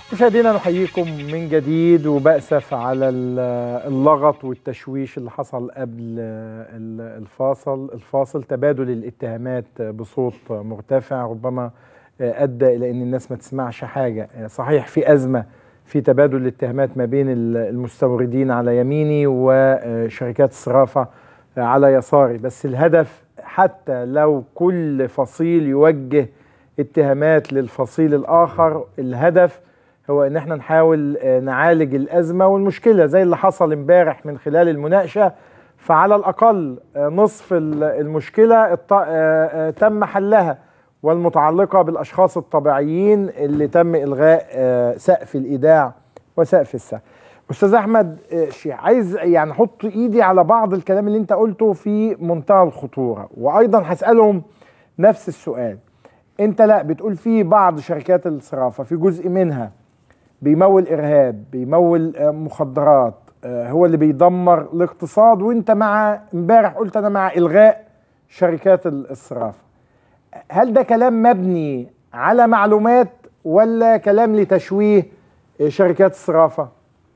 مشاهدينا نحييكم من جديد وبأسف على اللغط والتشويش اللي حصل قبل الفاصل الفاصل تبادل الاتهامات بصوت مرتفع ربما أدى إلى أن الناس ما تسمعش حاجة صحيح في أزمة في تبادل الاتهامات ما بين المستوردين على يميني وشركات الصرافة على يساري بس الهدف حتى لو كل فصيل يوجه اتهامات للفصيل الآخر الهدف هو ان احنا نحاول نعالج الازمه والمشكله زي اللي حصل امبارح من خلال المناقشه فعلى الاقل نصف المشكله تم حلها والمتعلقه بالاشخاص الطبيعيين اللي تم الغاء سقف الايداع وسقف السقف. استاذ احمد عايز يعني احط ايدي على بعض الكلام اللي انت قلته في منتهى الخطوره وايضا هسالهم نفس السؤال. انت لا بتقول في بعض شركات الصرافه في جزء منها بيمول ارهاب بيمول مخدرات هو اللي بيدمر الاقتصاد وانت مع امبارح قلت انا مع الغاء شركات الصرافه هل ده كلام مبني على معلومات ولا كلام لتشويه شركات الصرافه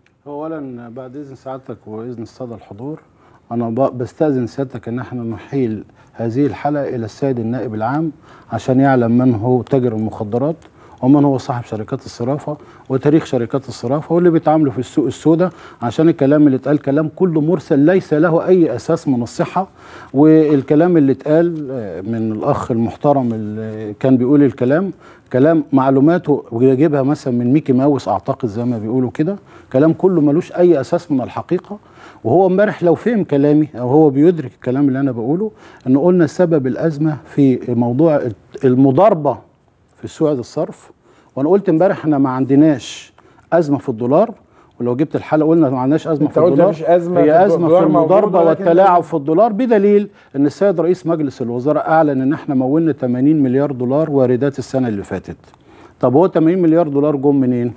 اولا بعد اذن سعادتك واذن الساده الحضور انا بستاذن سيادتك ان احنا نحيل هذه الحلقه الى السيد النائب العام عشان يعلم من هو تاجر المخدرات ومن هو صاحب شركات الصرافة وتاريخ شركات الصرافة واللي بيتعاملوا في السوق السوداء عشان الكلام اللي اتقال كلام كله مرسل ليس له أي أساس من الصحة والكلام اللي اتقال من الأخ المحترم اللي كان بيقول الكلام كلام معلوماته ويجيبها مثلا من ميكي ماوس أعتقد زي ما بيقولوا كده كلام كله ملوش أي أساس من الحقيقة وهو امبارح لو فهم كلامي او هو بيدرك الكلام اللي انا بقوله ان قلنا سبب الازمه في موضوع المضاربه في سوق الصرف وانا قلت امبارح احنا ما عندناش ازمه في الدولار ولو جبت الحلقه قلنا ما عندناش ازمه في الدولار أزمة هي في ازمه في المضاربه والتلاعب في الدولار بدليل ان السيد رئيس مجلس الوزراء اعلن ان احنا مولنا 80 مليار دولار واردات السنه اللي فاتت طب هو 80 مليار دولار جم منين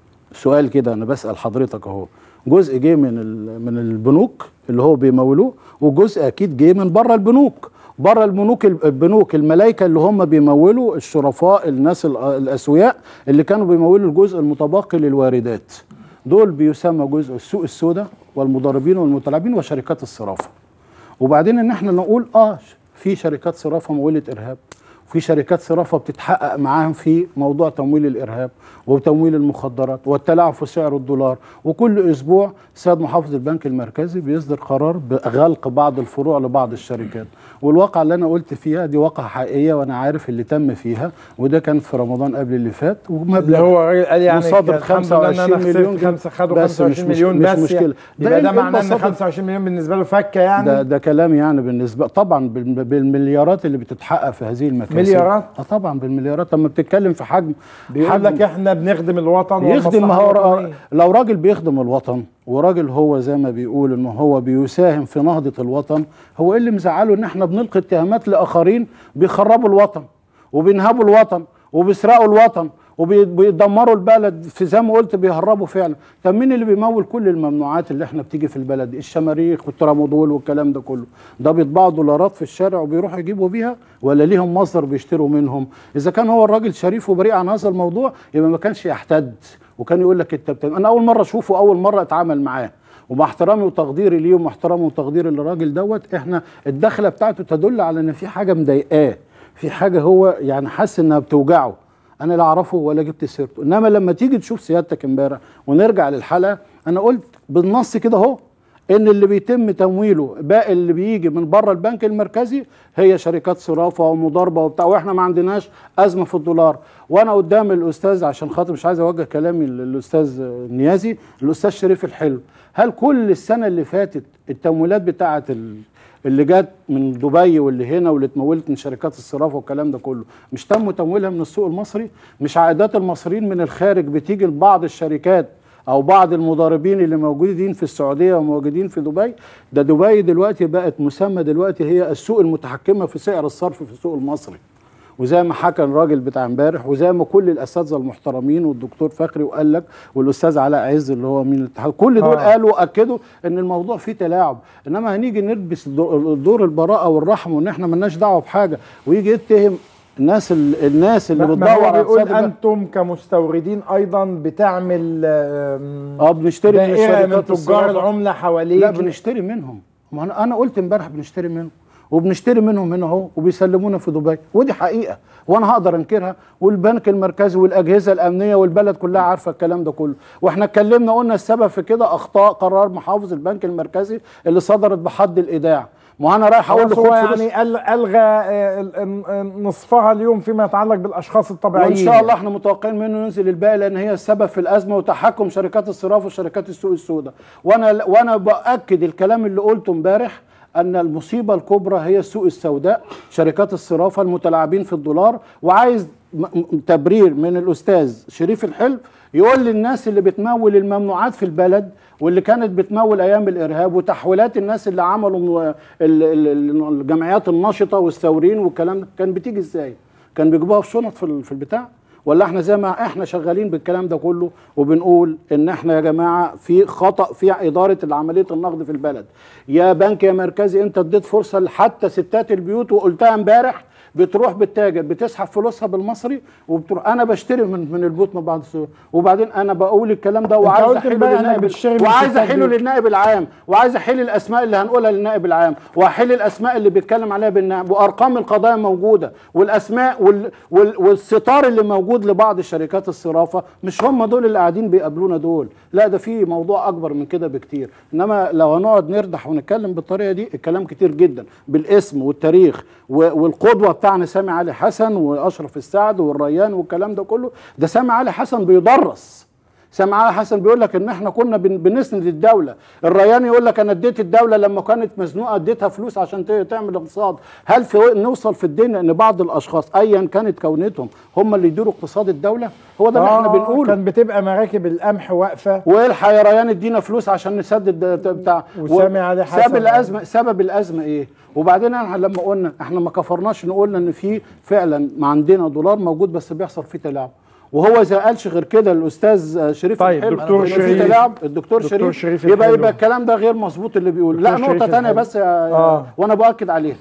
سؤال كده انا بسال حضرتك اهو جزء جه من من البنوك اللي هو بيمولوه وجزء اكيد جه من بره البنوك بره البنوك البنوك الملايكه اللي هم بيمولوا الشرفاء الناس الاسوياء اللي كانوا بيمولوا الجزء المتبقي للواردات دول بيسمى جزء السوق السوداء والمضاربين والمتلاعبين وشركات الصرافه وبعدين ان احنا نقول اه في شركات صرافه مولة ارهاب وفي شركات صرافه بتتحقق معاهم في موضوع تمويل الارهاب وتمويل المخدرات والتلاعب في سعر الدولار وكل اسبوع سيد محافظ البنك المركزي بيصدر قرار بغلق بعض الفروع لبعض الشركات والواقع اللي انا قلت فيها دي واقعه حقيقيه وانا عارف اللي تم فيها وده كانت في رمضان قبل اللي فات اللي هو قال يعني مصادر 25 مليون خمسة خدوا 25 مليون بس, مش مشكله ده, ده معناه ان 25 مليون بالنسبه له فكه يعني ده ده كلام يعني بالنسبه طبعا بالمليارات اللي بتتحقق في هذه المكاسب مليارات اه طبعا بالمليارات لما بتتكلم في حجم بيقول لك احنا بنخدم الوطن يخدم ما هو لو راجل بيخدم الوطن وراجل هو زي ما بيقول ان هو بيساهم في نهضه الوطن هو ايه اللي مزعله ان احنا بنلقي اتهامات لاخرين بيخربوا الوطن وبينهبوا الوطن وبيسرقوا الوطن وبيدمروا البلد في زي ما قلت بيهربوا فعلا طب مين اللي بيمول كل الممنوعات اللي احنا بتيجي في البلد الشماريخ والترامودول والكلام ده كله ده بيطبعوا دولارات في الشارع وبيروحوا يجيبوا بيها ولا ليهم مصدر بيشتروا منهم اذا كان هو الراجل شريف وبريء عن هذا الموضوع يبقى ما كانش يحتد وكان يقول لك انت بتعمل. انا اول مره اشوفه اول مره اتعامل معاه ومع احترامي وتقديري ليه ومع احترامي وتقديري للراجل دوت احنا الدخله بتاعته تدل على ان في حاجه مضايقاه في حاجه هو يعني حاسس انها بتوجعه انا لا اعرفه ولا جبت سيرته انما لما تيجي تشوف سيادتك امبارح ونرجع للحلقه انا قلت بالنص كده اهو ان اللي بيتم تمويله باقي اللي بيجي من بره البنك المركزي هي شركات صرافه ومضاربه وبتاع واحنا ما عندناش ازمه في الدولار وانا قدام الاستاذ عشان خاطر مش عايز اوجه كلامي للاستاذ نيازي الاستاذ شريف الحلو هل كل السنه اللي فاتت التمويلات بتاعه اللي جت من دبي واللي هنا واللي اتمولت من شركات الصرافه والكلام ده كله مش تم تمويلها من السوق المصري مش عائدات المصريين من الخارج بتيجي لبعض الشركات او بعض المضاربين اللي موجودين في السعوديه وموجودين في دبي ده دبي دلوقتي بقت مسمى دلوقتي هي السوق المتحكمه في سعر الصرف في السوق المصري وزي ما حكى الراجل بتاع امبارح وزي ما كل الاساتذه المحترمين والدكتور فخري وقال لك والاستاذ علاء عز اللي هو من الاتحاد كل دول آه. قالوا اكدوا ان الموضوع فيه تلاعب انما هنيجي نلبس دور دور البراءه والرحمه وان احنا ملناش دعوه بحاجه ويجي يتهم الناس ال- الناس اللي ما بتدور هو على بيقول اقتصاد البلد- انتم كمستوردين ايضا بتعمل آم، اه بنشتري من دائره من الشركات تجار الصرافة. العمله حواليك لا بنشتري منهم ما انا انا قلت امبارح بنشتري منهم وبنشتري منهم هنا اهو وبيسلمونا في دبي ودي حقيقه وانا هقدر انكرها والبنك المركزي والاجهزه الامنيه والبلد كلها عارفه الكلام ده كله واحنا اتكلمنا قلنا السبب في كده اخطاء قرار محافظ البنك المركزي اللي صدرت بحد الايداع ما انا رايح اقول له هو خد فلوس يعني أل- الغى آه، ال- ال- نصفها اليوم فيما يتعلق بالاشخاص الطبيعيين وان شاء الله احنا متوقعين منه ينزل الباقي لان هي السبب في الازمه وتحكم شركات الصراف وشركات السوق السوداء وانا وانا باكد الكلام اللي قلته امبارح ان المصيبه الكبرى هي السوق السوداء شركات الصرافه المتلاعبين في الدولار وعايز م- م- تبرير من الاستاذ شريف الحلم يقول للناس اللي بتمول الممنوعات في البلد واللي كانت بتمول ايام الارهاب وتحويلات الناس اللي عملوا م- ال- ال- ال- الجمعيات النشطه والثوريين والكلام ده كان بتيجي ازاي؟ كان بيجيبوها في شنط في ال- في البتاع ولا احنا زي ما احنا شغالين بالكلام ده كله وبنقول ان احنا يا جماعه في خطا في اداره عمليه النقد في البلد يا بنك يا مركزي انت اديت فرصه لحتى ستات البيوت وقلتها امبارح بتروح بالتاجر بتسحب فلوسها بالمصري وبتروح انا بشتري من من البيوت من بعض السوق وبعدين انا بقول الكلام ده وعايز قلت احيله امبارح انك للنائب بتشتري من وعايز ستات احيله بيوت. للنائب العام وعايز احيل الاسماء اللي هنقولها للنائب العام واحيل الاسماء اللي بيتكلم عليها بالنائب وارقام القضايا موجوده والاسماء وال وال والستار اللي موجود لبعض الشركات الصرافه مش هم دول اللي قاعدين بيقابلونا دول لا ده في موضوع اكبر من كده بكتير انما لو هنقعد نردح ونتكلم بالطريقه دي الكلام كتير جدا بالاسم والتاريخ و- والقدوه بتاعنا سامي علي حسن واشرف السعد والريان والكلام ده كله ده سامي علي حسن بيدرس سامع علي حسن بيقول لك ان احنا كنا بن- بنسند الدوله الريان يقول لك انا اديت الدوله لما كانت مزنوقه اديتها فلوس عشان ت- تعمل اقتصاد هل في نوصل في الدنيا ان بعض الاشخاص ايا كانت كونتهم هم اللي يديروا اقتصاد الدوله هو ده اللي احنا آه، بنقوله كان بتبقى مراكب القمح واقفه والحق يا ريان ادينا فلوس عشان نسدد ده- ده بتاع وسامي علي حسن. سبب الازمه سبب الازمه ايه وبعدين احنا لما قلنا احنا ما كفرناش نقولنا ان في فعلا ما عندنا دولار موجود بس بيحصل فيه تلاعب وهو اذا قالش غير كده الاستاذ شريف طيب، الحلم دكتور إن في شريف. تلاعب الدكتور دكتور شريف, شريف يبقى الحلو. يبقى الكلام ده غير مظبوط اللي بيقول لا دكتور نقطه شريف ثانيه الحلو. بس يا آه. وانا باكد عليها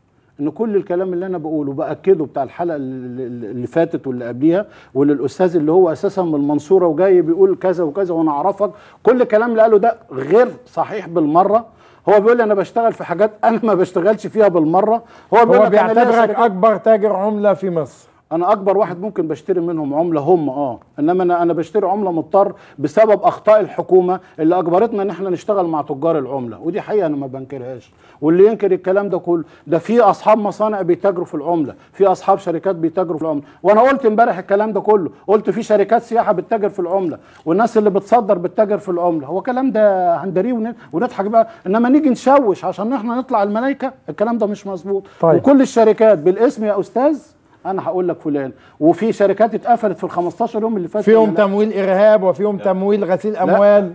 ان كل الكلام اللي انا بقوله باكده بتاع الحلقه اللي اللي فاتت واللي قبليها واللي الاستاذ اللي هو اساسا من المنصوره وجاي بيقول كذا وكذا وانا اعرفك كل الكلام اللي قاله ده غير صحيح بالمره هو بيقول لي انا بشتغل في حاجات انا ما بشتغلش فيها بالمره هو بيقول هو لك أنا ليا بيعتبرك شركات- اكبر تاجر عمله في مصر انا اكبر واحد ممكن بشتري منهم عمله هم اه انما انا انا بشتري عمله مضطر بسبب اخطاء الحكومه اللي اجبرتنا ان احنا نشتغل مع تجار العمله ودي حقيقه انا ما بنكرهاش واللي ينكر الكلام ده كله ده في اصحاب مصانع بيتاجروا في العمله في اصحاب شركات بيتاجروا في العمله وانا قلت امبارح الكلام ده كله قلت في شركات سياحه بتتاجر في العمله والناس اللي بتصدر بتتاجر في العمله هو الكلام ده هندريه ون- ونضحك بقى انما نيجي نشوش عشان احنا نطلع الملائكه الكلام ده مش مظبوط طيب. وكل الشركات بالاسم يا استاذ انا هقول لك فلان وفي شركات اتقفلت في ال 15 يوم اللي فاتوا فيهم ولا لا؟ تمويل ارهاب وفيهم تمويل غسيل اموال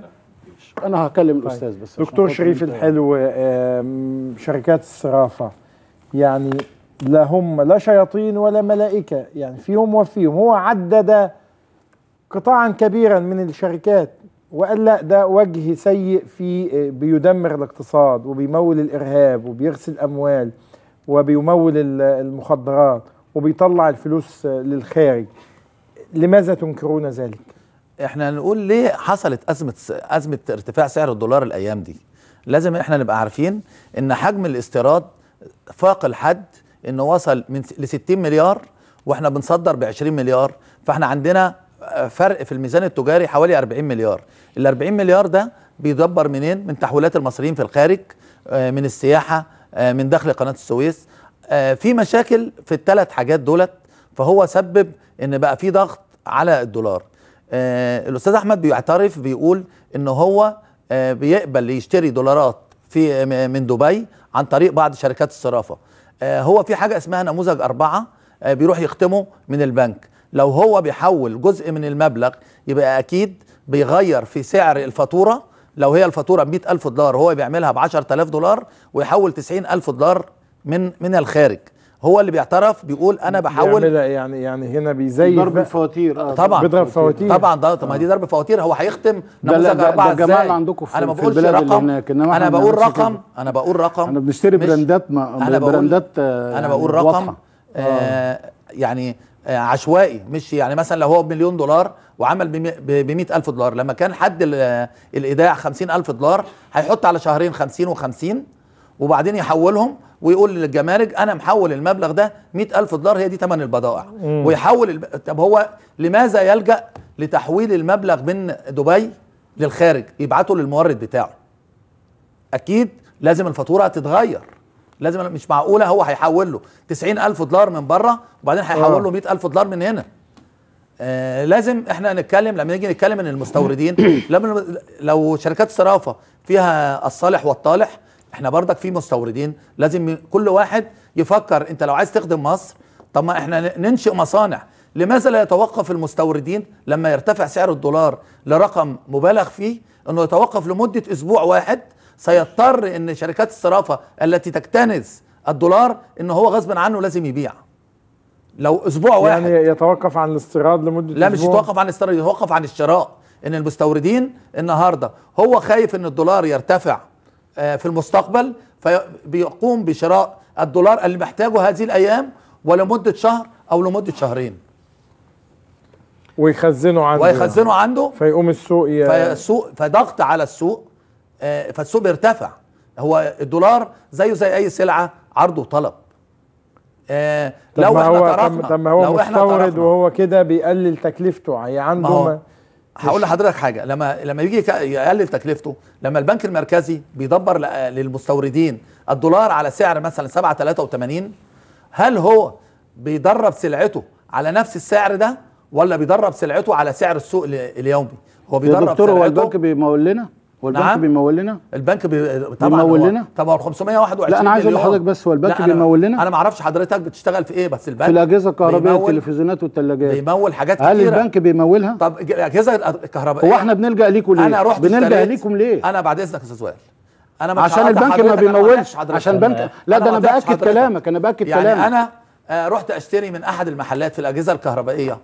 انا هكلم الاستاذ بس عشان دكتور خاطر شريف انت- الحلو آم، شركات الصرافه يعني لا هم لا شياطين ولا ملائكه يعني فيهم وفيهم هو عدد قطاعا كبيرا من الشركات وقال لا ده وجه سيء في آه، بيدمر الاقتصاد وبيمول الارهاب وبيغسل اموال وبيمول ال- المخدرات وبيطلع الفلوس آه، للخارج لماذا تنكرون ذلك؟ احنا نقول ليه حصلت ازمه ازمه ارتفاع سعر الدولار الايام دي لازم احنا نبقى عارفين ان حجم الاستيراد فاق الحد انه وصل من ل 60 مليار واحنا بنصدر ب 20 مليار فاحنا عندنا آه، فرق في الميزان التجاري حوالي 40 مليار ال 40 مليار ده بيدبر منين من تحويلات المصريين في الخارج آه، من السياحه آه، من دخل قناه السويس آه، في مشاكل في الثلاث حاجات دولت فهو سبب ان بقى في ضغط على الدولار آه الاستاذ احمد بيعترف بيقول ان هو آه بيقبل يشتري دولارات في م- من دبي عن طريق بعض شركات الصرافه آه هو في حاجه اسمها نموذج اربعه آه بيروح يختمه من البنك لو هو بيحول جزء من المبلغ يبقى اكيد بيغير في سعر الفاتوره لو هي الفاتوره ب 100000 دولار هو بيعملها ب 10000 دولار ويحول 90000 دولار من من الخارج هو اللي بيعترف بيقول انا بحول بيعملها يعني يعني هنا بيزيف ضرب بقى. الفواتير آه، طبعا بيضرب فواتير. طبعا ده طب ما دي ضرب فواتير هو هيختم ده لا- نموذج ده- اربعه ده جمال ازاي عندكم في- انا ما في بقولش البلاد اللي رقم هناك، إنما انا إحنا بقول بنعملش رقم كده. انا بقول رقم احنا بنشتري مش- براندات ما انا بقول براندات آه، انا يعني بقول رقم واضحة. آه يعني آه، عشوائي مش يعني مثلا لو هو بمليون دولار وعمل ب 100 ألف دولار لما كان حد ال- الإيداع 50 ألف دولار هيحط على شهرين 50 و50 وبعدين يحولهم ويقول للجمارك أنا محول المبلغ ده 100 ألف دولار هي دي ثمن البضائع ويحول الب... طب هو لماذا يلجأ لتحويل المبلغ من دبي للخارج يبعته للمورد بتاعه اكيد لازم الفاتوره تتغير لازم مش معقوله هو هيحول له 90 الف دولار من بره وبعدين هيحول له 100 الف دولار من هنا آه لازم احنا نتكلم لما نيجي نتكلم ان المستوردين لما لو شركات الصرافه فيها الصالح والطالح احنا برضك في مستوردين لازم كل واحد يفكر انت لو عايز تخدم مصر طب ما احنا ن- ننشئ مصانع لماذا لا يتوقف المستوردين لما يرتفع سعر الدولار لرقم مبالغ فيه انه يتوقف لمده اسبوع واحد سيضطر ان شركات الصرافه التي تكتنز الدولار ان هو غصبا عنه لازم يبيع لو اسبوع واحد يعني يتوقف عن الاستيراد لمده لا مش أسبوع؟ يتوقف عن الاستيراد يتوقف عن الشراء ان المستوردين النهارده هو خايف ان الدولار يرتفع آه، في المستقبل فبيقوم بشراء الدولار اللي محتاجه هذه الايام ولمده شهر او لمده شهرين ويخزنوا عنده ويخزنه عنده فيقوم السوق ي... فالسوق فضغط على السوق آه، فالسوق بيرتفع هو الدولار زيه زي اي سلعه عرض وطلب آه، طب لو ما احنا هو طب, تركنا طب ما هو لو احنا مستورد تركنا وهو كده بيقلل تكلفته هي عنده ما هو ما هقول لحضرتك حاجه لما لما يجي يك- يقلل تكلفته لما البنك المركزي بيدبر ل- للمستوردين الدولار على سعر مثلا 7 83 هل هو بيدرب سلعته على نفس السعر ده ولا بيدرب سلعته على سعر السوق ال- اليومي هو يا بيدرب دكتور هو سلعته البنك بيمول لنا هو البنك نعم. بيمول لنا البنك بي... طبعا بيمول هو- لنا؟ طب هو ال 521 لا، أنا عايز أقول مليون. لحضرتك بس هو البنك لا، أنا- بيمول لنا؟ انا ما اعرفش حضرتك بتشتغل في ايه بس البنك في الاجهزه الكهربائيه بيمول- التلفزيونات والثلاجات بيمول حاجات هل كتيره البنك بيمولها طب ج- الاجهزه الكهربائيه هو احنا بنلجا ليكم ليه انا رحت بنلجا اشتريت- ليكم ليه انا بعد اذنك يا استاذ وائل انا مش عشان هقاطع البنك ما حضرتك، أنا بيمولش قاطعش حضرتك. عشان البنك لا ده ما انا قاطعش باكد حضرتك. كلامك انا باكد يعني كلامك انا آه رحت اشتري من احد المحلات في الاجهزه الكهربائيه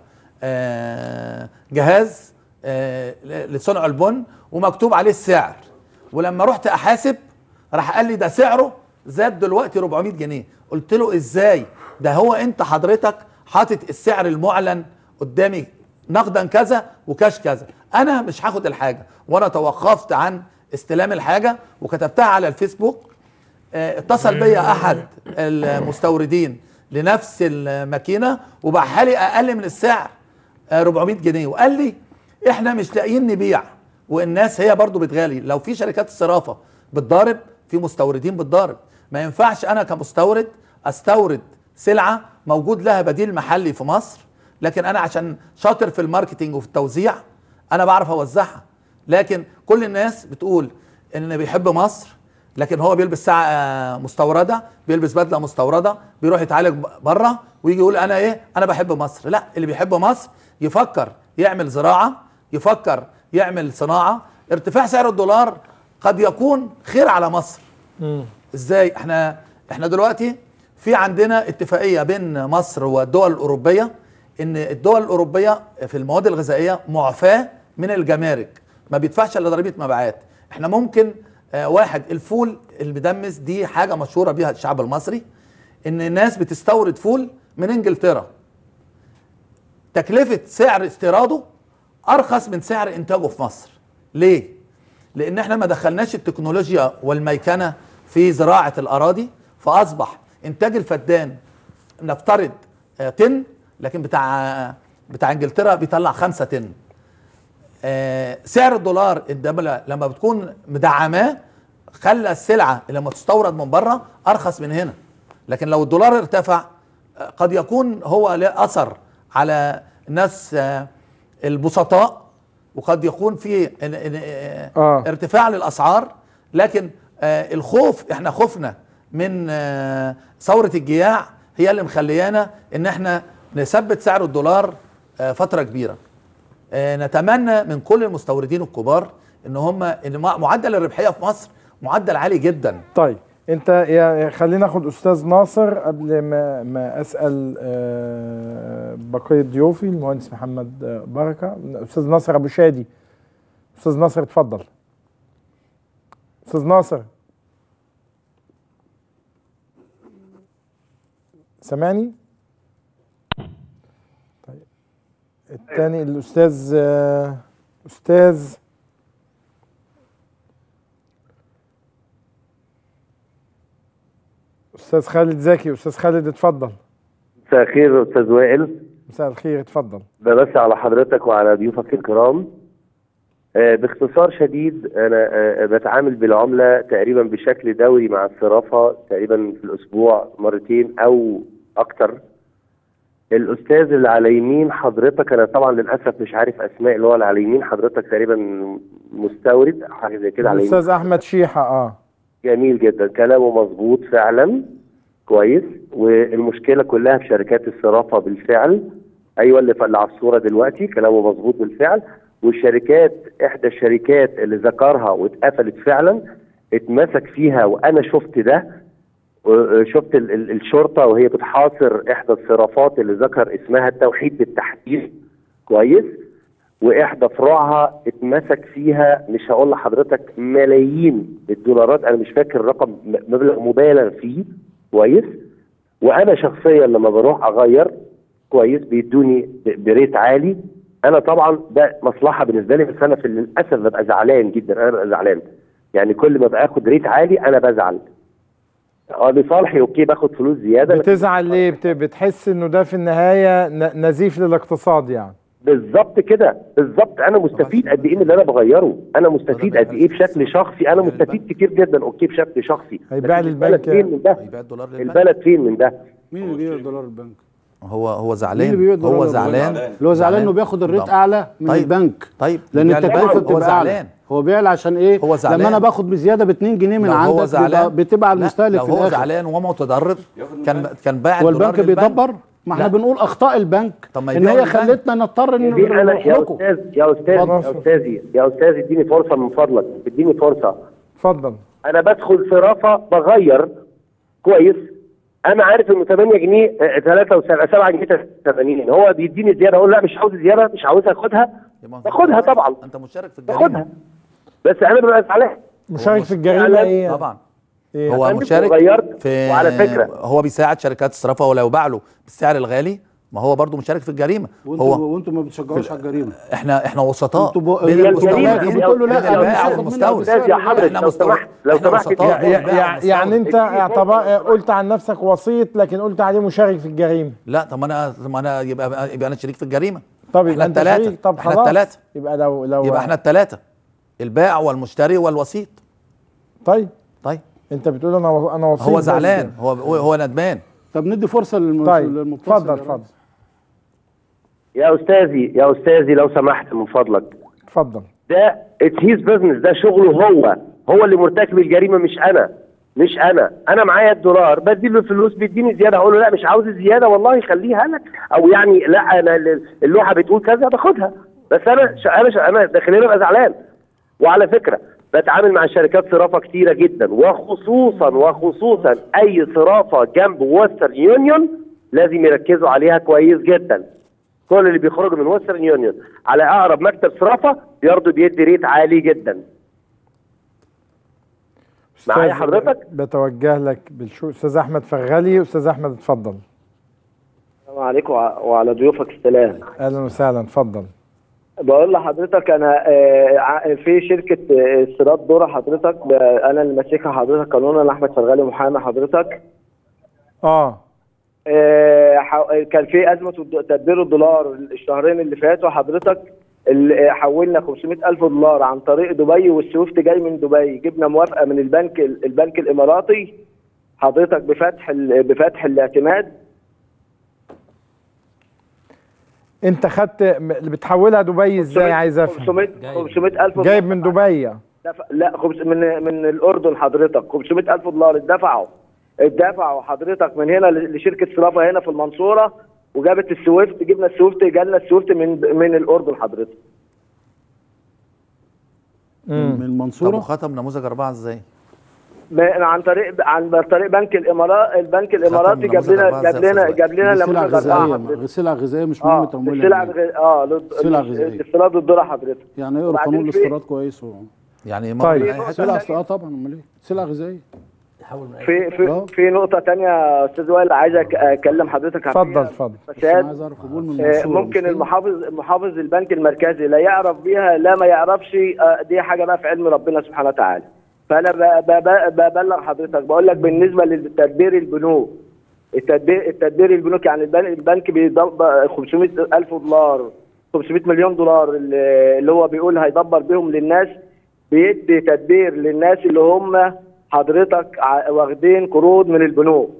آه جهاز آه ل- لصنع البن ومكتوب عليه السعر ولما رحت احاسب راح قال لي ده سعره زاد دلوقتي 400 جنيه قلت له ازاي ده هو انت حضرتك حاطط السعر المعلن قدامي نقدا كذا وكاش كذا انا مش هاخد الحاجه وانا توقفت عن استلام الحاجه وكتبتها على الفيسبوك آه، اتصل بيا احد المستوردين لنفس الماكينه وباعها لي اقل من السعر آه، 400 جنيه وقال لي احنا مش لاقيين نبيع والناس هي برضو بتغالي لو في شركات الصرافه بتضارب في مستوردين بتضارب ما ينفعش انا كمستورد استورد سلعه موجود لها بديل محلي في مصر لكن انا عشان شاطر في الماركتينج وفي التوزيع انا بعرف اوزعها لكن كل الناس بتقول ان بيحب مصر لكن هو بيلبس ساعه آه، مستورده بيلبس بدله مستورده بيروح يتعالج بره ويجي يقول انا ايه انا بحب مصر لا اللي بيحب مصر يفكر يعمل زراعه يفكر يعمل صناعه ارتفاع سعر الدولار قد يكون خير على مصر ازاي احنا احنا دلوقتي في عندنا اتفاقيه بين مصر والدول الاوروبيه ان الدول الاوروبيه في المواد الغذائيه معفاه من الجمارك ما بيدفعش الا ضريبه مبيعات احنا ممكن آه واحد الفول المدمس دي حاجه مشهوره بيها الشعب المصري ان الناس بتستورد فول من انجلترا تكلفه سعر استيراده ارخص من سعر انتاجه في مصر ليه لان احنا ما دخلناش التكنولوجيا والميكنه في زراعه الاراضي فاصبح انتاج الفدان نفترض آه، طن لكن بتاع بتاع انجلترا بيطلع خمسة طن آه، سعر الدولار الدولة لما بتكون مدعماه خلى السلعه لما تستورد من بره ارخص من هنا لكن لو الدولار ارتفع آه، قد يكون هو له اثر على الناس آه، البسطاء وقد يكون في إن- إن- آه، آه. ارتفاع للاسعار لكن آه، الخوف احنا خفنا من آه، ثوره الجياع هي اللي مخليانا ان احنا نثبت سعر الدولار آه، فتره كبيره آه، نتمنى من كل المستوردين الكبار ان هم ان مع- معدل الربحيه في مصر معدل عالي جدا طيب انت يا خلينا ناخد استاذ ناصر قبل ما ما اسال آه، بقيه ضيوفي المهندس محمد آه، بركه استاذ ناصر ابو شادي استاذ ناصر اتفضل استاذ ناصر سامعني الثاني الاستاذ آه، استاذ استاذ خالد زكي استاذ خالد اتفضل مساء الخير استاذ وائل مساء الخير اتفضل بمسي على حضرتك وعلى ضيوفك الكرام آه، باختصار شديد انا آه، بتعامل بالعمله تقريبا بشكل دوري مع الصرافه تقريبا في الاسبوع مرتين او اكتر الاستاذ اللي على يمين حضرتك انا طبعا للاسف مش عارف اسماء اللي هو اللي على يمين حضرتك تقريبا مستورد حاجه زي كده على يمين الاستاذ احمد شيحه اه جميل جدا كلامه مظبوط فعلا كويس والمشكله كلها في شركات الصرافه بالفعل ايوه اللي اللي على الصوره دلوقتي كلامه مظبوط بالفعل والشركات احدى الشركات اللي ذكرها واتقفلت فعلا اتمسك فيها وانا شفت ده و- شفت ال- ال- الشرطه وهي بتحاصر احدى الصرافات اللي ذكر اسمها التوحيد بالتحديد كويس واحدى فروعها اتمسك فيها مش هقول لحضرتك ملايين الدولارات انا مش فاكر رقم م- مبلغ مبالغ فيه كويس وانا شخصيا لما بروح اغير كويس بيدوني ب- بريت عالي انا طبعا ده مصلحه بالنسبه لي بس انا في للاسف ببقى زعلان جدا انا ببقى زعلان يعني كل ما باخد ريت عالي انا بزعل اه لصالحي اوكي باخد فلوس زياده لكن بتزعل ليه بت- بتحس انه ده في النهايه ن- نزيف للاقتصاد يعني بالظبط كده بالظبط انا مستفيد قد ايه من اللي انا بغيره انا مستفيد قد ايه بشكل شخصي انا مستفيد كتير جدا اوكي بشكل شخصي هيبيع لكن لي البلد البنك- فين من ده يبيع الدولار للبنك البلد فين من ده مين اللي بيبيع دولار البنك؟ هو هو مين اللي زعلان بيبيع دولار هو البنك؟ زعلان اللي هو زعلان انه بياخد الريت طبعا. اعلى من طيب. البنك طيب لان يبيع للبنك. التكلفه هو بتبقى اعلى زعلان هو بيعلى عشان ايه؟ هو زعلان. لما انا باخد بزياده ب 2 جنيه من لو هو عندك زعلان بيبقى بتبقى على لا، المستهلك لو في هو الاخر زعلان وهو متضرر كان كان باع هو الدولار البنك للبنك. بيدبر ما احنا لا. بنقول اخطاء البنك طب ما ان يبيعوا هي للبنك. خلتنا نضطر ان دي انا نروح يا لكم استاذ يا استاذ يا اتفضل. استاذي يا استاذ اديني فرصه من فضلك اديني فرصه اتفضل انا بدخل صرافه بغير كويس انا عارف انه 8 جنيه 3 7 جنيه 80 هو بيديني زياده اقول لا مش عاوز زياده مش عاوزها اخدها يبقى باخدها طبعا انت مشارك في الجريمه باخدها بس انا ببقى زعلان مشارك في الجريمه فعلاً ايه طبعا إيه؟ هو فندم، مشارك وغيرت. في وعلى فكرة. هو بيساعد شركات الصرافه ولو باع له بالسعر الغالي ما هو برضه مشارك في الجريمه وانتوا هو وانتوا ما بتشجعوش على الجريمه احنا احنا وسطاء انتوا بو- بين هي المستوردين الجريمة بتقول له لا، بين أنا مش البائع هاخد منها والمستورد استاذ يا حضرتك احنا لو مستور- سمحت لو احنا سمحت وسطاء يع- بين يع- البائع يع- والمستورد. يعني انت اديني اعتبر فرصة. قلت عن نفسك وسيط لكن قلت عليه مشارك في الجريمه لا طب ما انا طب ما انا يبقى يبقى انا شريك في الجريمه طب احنا يبقى انت التلاتة. شريك طب احنا خلاص التلاتة. يبقى لو لو يبقى احنا الثلاثه البائع والمشتري والوسيط طيب طيب انت بتقول انا انا وسيط هو بس. زعلان هو هو هو ندمان طب ندي فرصه للم... طيب للمتصل اتفضل يا ريس. اتفضل يا استاذي يا استاذي لو سمحت من فضلك اتفضل ده اتس هيز بزنس ده شغله هو هو اللي مرتكب الجريمه مش انا مش انا انا معايا الدولار بديله الفلوس بيديني زياده اقول له لا مش عاوز الزياده والله خليها لك او يعني لا انا ال- اللوحه بتقول كذا باخدها بس انا ش... انا ش... انا داخليا ببقى زعلان وعلى فكره بتعامل مع شركات صرافه كتيره جدا وخصوصا وخصوصا اي صرافه جنب وسترن يونيون لازم يركزوا عليها كويس جدا كل اللي بيخرجوا من وسترن يونيون على اقرب مكتب صرافه برضه بيدي ريت عالي جدا معايا أستاذ حضرتك؟ بتوجه لك بالشو استاذ احمد فغالي استاذ احمد اتفضل السلام عليكم وع- وعلى ضيوفك السلام اهلا وسهلا اتفضل بقول لحضرتك انا آه، ع- في شركه آه، استيراد ذره حضرتك ب- انا اللي ماسكها حضرتك قانونا احمد فرغالي محامي حضرتك اه آه، ح- كان في ازمه الد- تدبير الدولار الشهرين اللي فاتوا حضرتك اللي آه، حولنا 500 الف دولار عن طريق دبي والسويفت جاي من دبي جبنا موافقه من البنك البنك الاماراتي حضرتك بفتح ال- بفتح الاعتماد انت خدت م- بتحولها دبي ازاي عايز افهم 500 500 الف جايب من دبي دفع لا خمس من من الاردن حضرتك 500 الف دولار اتدفعوا اتدفعوا حضرتك من هنا ل- لشركه صرافه هنا في المنصوره وجابت السويفت جبنا السويفت جالنا السويفت من من الاردن حضرتك مم. من طب المنصوره وختم نموذج اربعه ازاي؟ ب- عن طريق عن طريق بنك الامارات البنك الاماراتي جاب نموذج لنا أربعة جاب إزاي يا لنا أستاذ جاب لنا دي سلع نموذج اربعه غذائيه حضرتك سلع غذائيه مش مهم اه تمويل السلع يعني. الغ- اه لد- سلع غذائية. استيراد الذره حضرتك يعني ايه وبعدين قانون في- الاستيراد كويس و... يعني طيب. ما- أي حاجة. سلع اه طبعا امال ايه سلع غذائيه في في, آه. في نقطه تانية يا استاذ وائل عايز أك- اكلم حضرتك اتفضل فيها. اتفضل بس فساد انا عايز اعرف قبول من آه، المنصورة، مش ممكن كده؟ المحافظ محافظ البنك المركزي لا يعرف بيها لا ما يعرفش آه، دي حاجه بقى في علم ربنا سبحانه وتعالى فانا ب- ب- ب- ببلغ حضرتك بقول لك بالنسبه لتدبير البنوك التدبير التدبير البنوك يعني البنك, البنك بيدبر 500 الف دولار 500 مليون دولار اللي اللي هو بيقول هيدبر بيهم للناس بيدي تدبير للناس اللي هم حضرتك ع- واخدين قروض من البنوك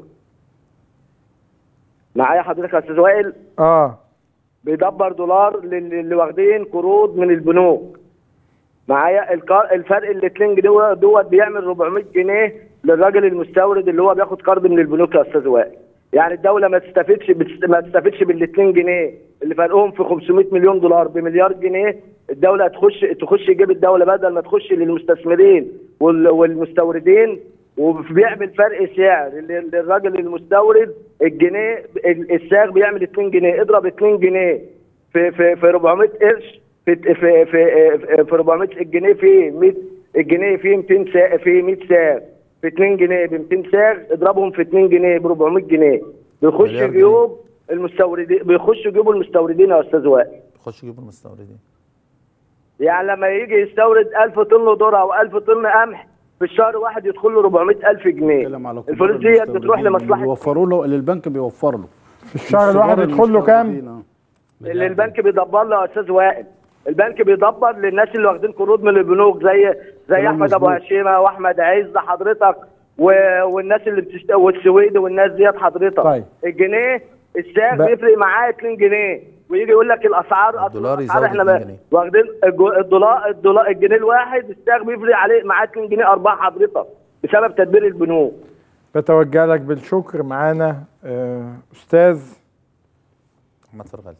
معايا حضرتك يا استاذ وائل اه بيدبر دولار لل- اللي واخدين قروض من البنوك معايا الكار- الفرق الاتنين دوت دوت بيعمل 400 جنيه للراجل المستورد اللي هو بياخد قرض من البنوك يا استاذ وائل يعني الدوله ما تستفدش بتست- ما تستفدش بال 2 جنيه اللي فرقهم في 500 مليون دولار بمليار جنيه الدوله تخش تخش يجيب الدوله بدل ما تخش للمستثمرين وال- والمستوردين وبيعمل فرق سعر لل- للراجل المستورد الجنيه ال- السعر بيعمل 2 جنيه اضرب 2 جنيه في في في 400 قرش في في في في, في 400 الجنيه في 100 الجنيه في 200 سعر في 100 سعر في 2 جنيه ب 200 سعر اضربهم في 2 جنيه ب 400 جنيه بيخش مليار جنيه. جيوب المستوردين بيخش جيوب المستوردين يا استاذ وائل خش جيبوا المستوردين يعني لما يجي يستورد 1000 طن ذره او 1000 طن قمح في الشهر واحد يدخل له 400000 جنيه بيتكلم على كبار الفلوس دي المستوردين بتروح لمصلحه بيوفروا له اللي البنك بيوفر له في الشهر الواحد كبار يدخل له كام المستوردين، آه. اللي البنك بيدبر له يا استاذ وائل البنك بيدبر للناس اللي واخدين قروض من البنوك زي زي كلام احمد ابو مظبوط. هشيمه واحمد عز حضرتك و... والناس اللي بتشت... والسويد والناس ديت حضرتك طيب. الجنيه السعر ب- بيفرق معاه 2 جنيه ويجي يقول لك الاسعار الدولار الأسعار يزود احنا 2 ما- جنيه. واخدين الج- الدولار الدولار الجنيه الواحد السعر بيفرق عليه معاه 2 جنيه ارباح حضرتك بسبب تدبير البنوك بتوجه لك بالشكر معانا آه، استاذ محمد فرغلي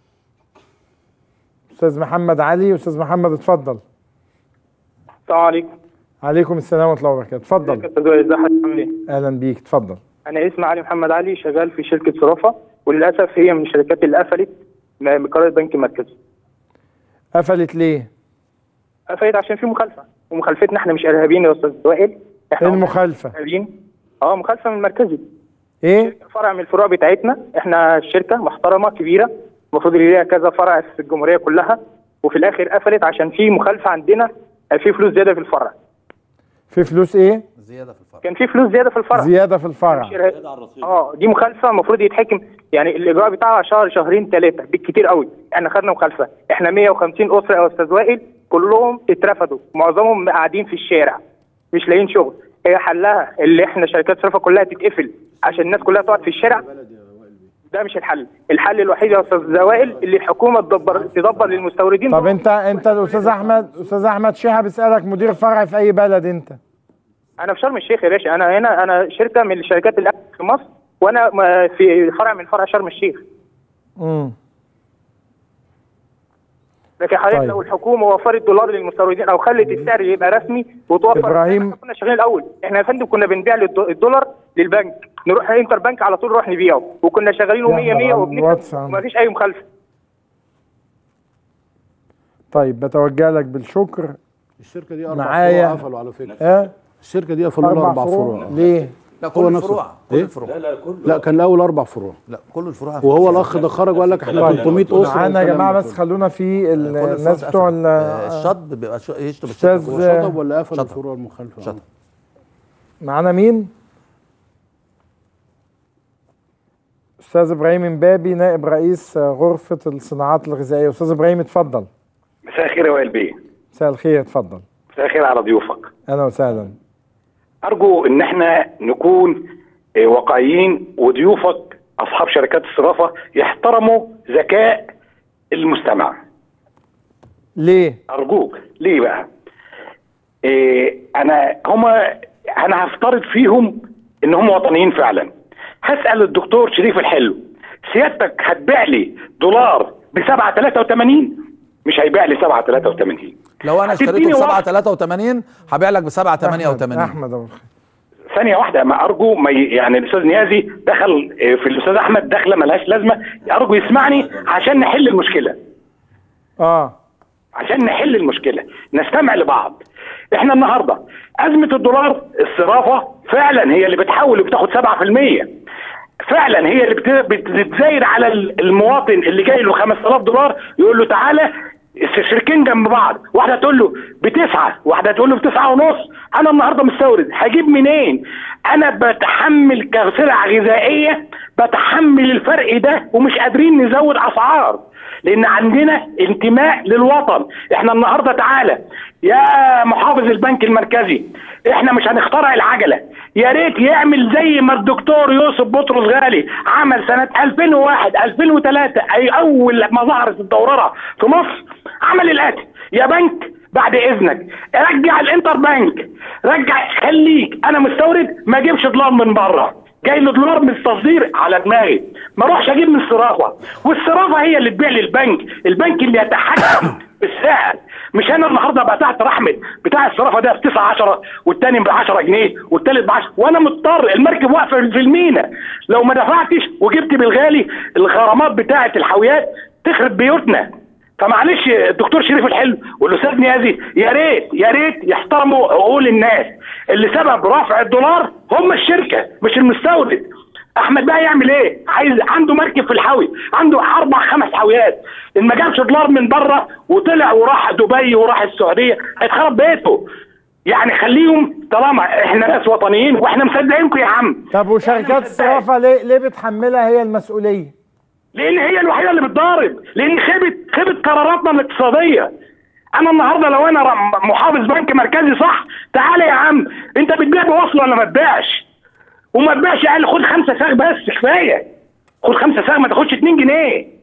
استاذ محمد علي استاذ محمد اتفضل السلام عليكم عليكم السلام ورحمه الله وبركاته ازيك يا اتفضل استاذ وائل ازي حضرتك عامل ايه؟ اهلا بيك اتفضل انا اسمي علي محمد علي شغال في شركه صرافه وللاسف هي من الشركات اللي قفلت م- بقرار البنك المركزي قفلت ليه قفلت عشان في مخالفه ومخالفتنا احنا مش ارهابيين يا استاذ وائل ايه احنا المخالفه ارهابيين اه مخالفه من المركزي ايه فرع من الفروع بتاعتنا احنا شركه محترمه كبيره المفروض اللي ليها كذا فرع في الجمهوريه كلها وفي الاخر قفلت عشان في مخالفه عندنا في فلوس زياده في الفرع في فلوس ايه زياده في الفرق كان في فلوس زياده في الفرع زياده في الفرع مش إرهاب. اه دي مخالفه المفروض يتحكم يعني الاجراء بتاعها شهر شهرين ثلاثه بالكتير قوي احنا خدنا مخالفه احنا 150 اسره يا استاذ وائل كلهم اترفضوا معظمهم قاعدين في الشارع مش لاقيين شغل هي حلها اللي احنا شركات صرافه كلها تتقفل عشان الناس كلها تقعد في الشارع ده مش الحل الحل الوحيد يا استاذ وائل اللي الحكومه تدبر تدبر للمستوردين طب انت انت الاستاذ احمد استاذ احمد شيحه بيسالك مدير فرع في اي بلد انت انا في شرم الشيخ يا باشا انا هنا انا شركه من الشركات اللي في مصر وانا م- في فرع من فرع شرم الشيخ امم لكن حضرتك طيب. لو الحكومه وفرت دولار للمستوردين او خلت السعر يبقى رسمي وتوفر إبراهيم. احنا كنا شغالين الاول احنا يا فندم كنا بنبيع للدو- الدولار للبنك نروح انتر بنك على طول نروح نبيعه وكنا شغالينه يا 100 100 حرام، وبنكسب واتس عندك. ومفيش اي مخالفه طيب بتوجه لك بالشكر الشركه دي اربع معايا. فروع قفلوا على فكره اه الشركه دي قفلوا لها اربع اربع فروع فروع ليه لا هو كل نفسه. الفروع كل إيه؟ الفروع لا كان الاول اربع فروع لا كل الفروع وهو الاخ ده خرج وقال لك احنا 300 اسره معانا يا والكلام جماعه ده بس خلونا في ال- كل الفروع الناس بتوع اتقفلت. ال- آه، الشطب بيبقى شو- يشطب أستاذ- الشركة هو كلها. شطب ولا قفل شطب. الفروع المخالفه شطب معانا مين استاذ ابراهيم امبابي نائب رئيس غرفه الصناعات الغذائيه استاذ ابراهيم اتفضل مساء الخير يا وائل بيه مساء الخير اتفضل مساء الخير على ضيوفك اهلا وسهلا ارجو ان احنا نكون آه، واقعيين وضيوفك اصحاب شركات الصرافه يحترموا ذكاء المستمع ليه ارجوك ليه بقى إيه انا هما انا هفترض فيهم ان هم وطنيين فعلا هسال الدكتور شريف الحلو سيادتك هتبيع لي دولار ب 7 83 مش هيبيع لي 7 83 لو انا اشتريته هتديني ب 7 وقت. 83 هبيع لك ب 7 88 احمد ابو الخير ثانية واحدة ما أرجو ما ي... يعني الأستاذ نيازي دخل آه، في الأستاذ أحمد دخلة ملهاش لازمة أرجو يسمعني عشان نحل المشكلة اه عشان نحل المشكلة نستمع لبعض احنا النهاردة أزمة الدولار الصرافة فعلا هي اللي بتحول وبتاخد 7% فعلا هي اللي بت- بت- بتزايد على ال- المواطن اللي جاي له 5000 دولار يقول له تعالى الشركتين جنب بعض واحده تقول له بتسعه واحده تقول له بتسعه ونص انا النهارده مستورد هجيب منين انا بتحمل كسلع غذائيه بتحمل الفرق ده ومش قادرين نزود اسعار لان عندنا انتماء للوطن احنا النهارده تعالى يا محافظ البنك المركزي احنا مش هنخترع العجله يا ريت يعمل زي ما الدكتور يوسف بطرس غالي عمل سنه 2001 2003 اي اول ما ظهرت الدورره في مصر عمل الاتي يا بنك بعد اذنك رجع الانتر بنك رجع خليك انا مستورد ما اجيبش دولار من بره جاي له دولار من التصدير على دماغي ما اروحش اجيب من الصرافه والصرافه هي اللي تبيع للبنك البنك اللي يتحكم بالسعر مش انا النهارده بقى تحت رحمه بتاع الصرافه ده ب 9 10 والتاني ب 10 جنيه والتالت ب 10 وانا مضطر المركب واقفه في المينا لو ما دفعتش وجبت بالغالي الغرامات بتاعه الحاويات تخرب بيوتنا فمعلش الدكتور شريف الحلو والاستاذ نيازي يا ريت يا ريت يحترموا عقول الناس اللي سبب رفع الدولار هم الشركه مش المستورد احمد بقى يعمل ايه عايز عنده مركب في الحاوي عنده اربع خمس حاويات ان ما جابش دولار من بره وطلع وراح دبي وراح السعوديه هيتخرب بيته يعني خليهم طالما احنا ناس وطنيين واحنا مصدقينكم يا عم طب وشركات الصرافه ليه ليه بتحملها هي المسؤوليه لان هي الوحيده اللي بتضارب لان خيبه خيبه قراراتنا الاقتصاديه انا النهارده لو انا ر- محافظ بنك مركزي صح تعالى يا عم انت بتبيع بوصل ولا ما تبيعش وما تبيعش قال خد خمسه ساغ بس كفايه خد خمسه ساغ ما تاخدش 2 جنيه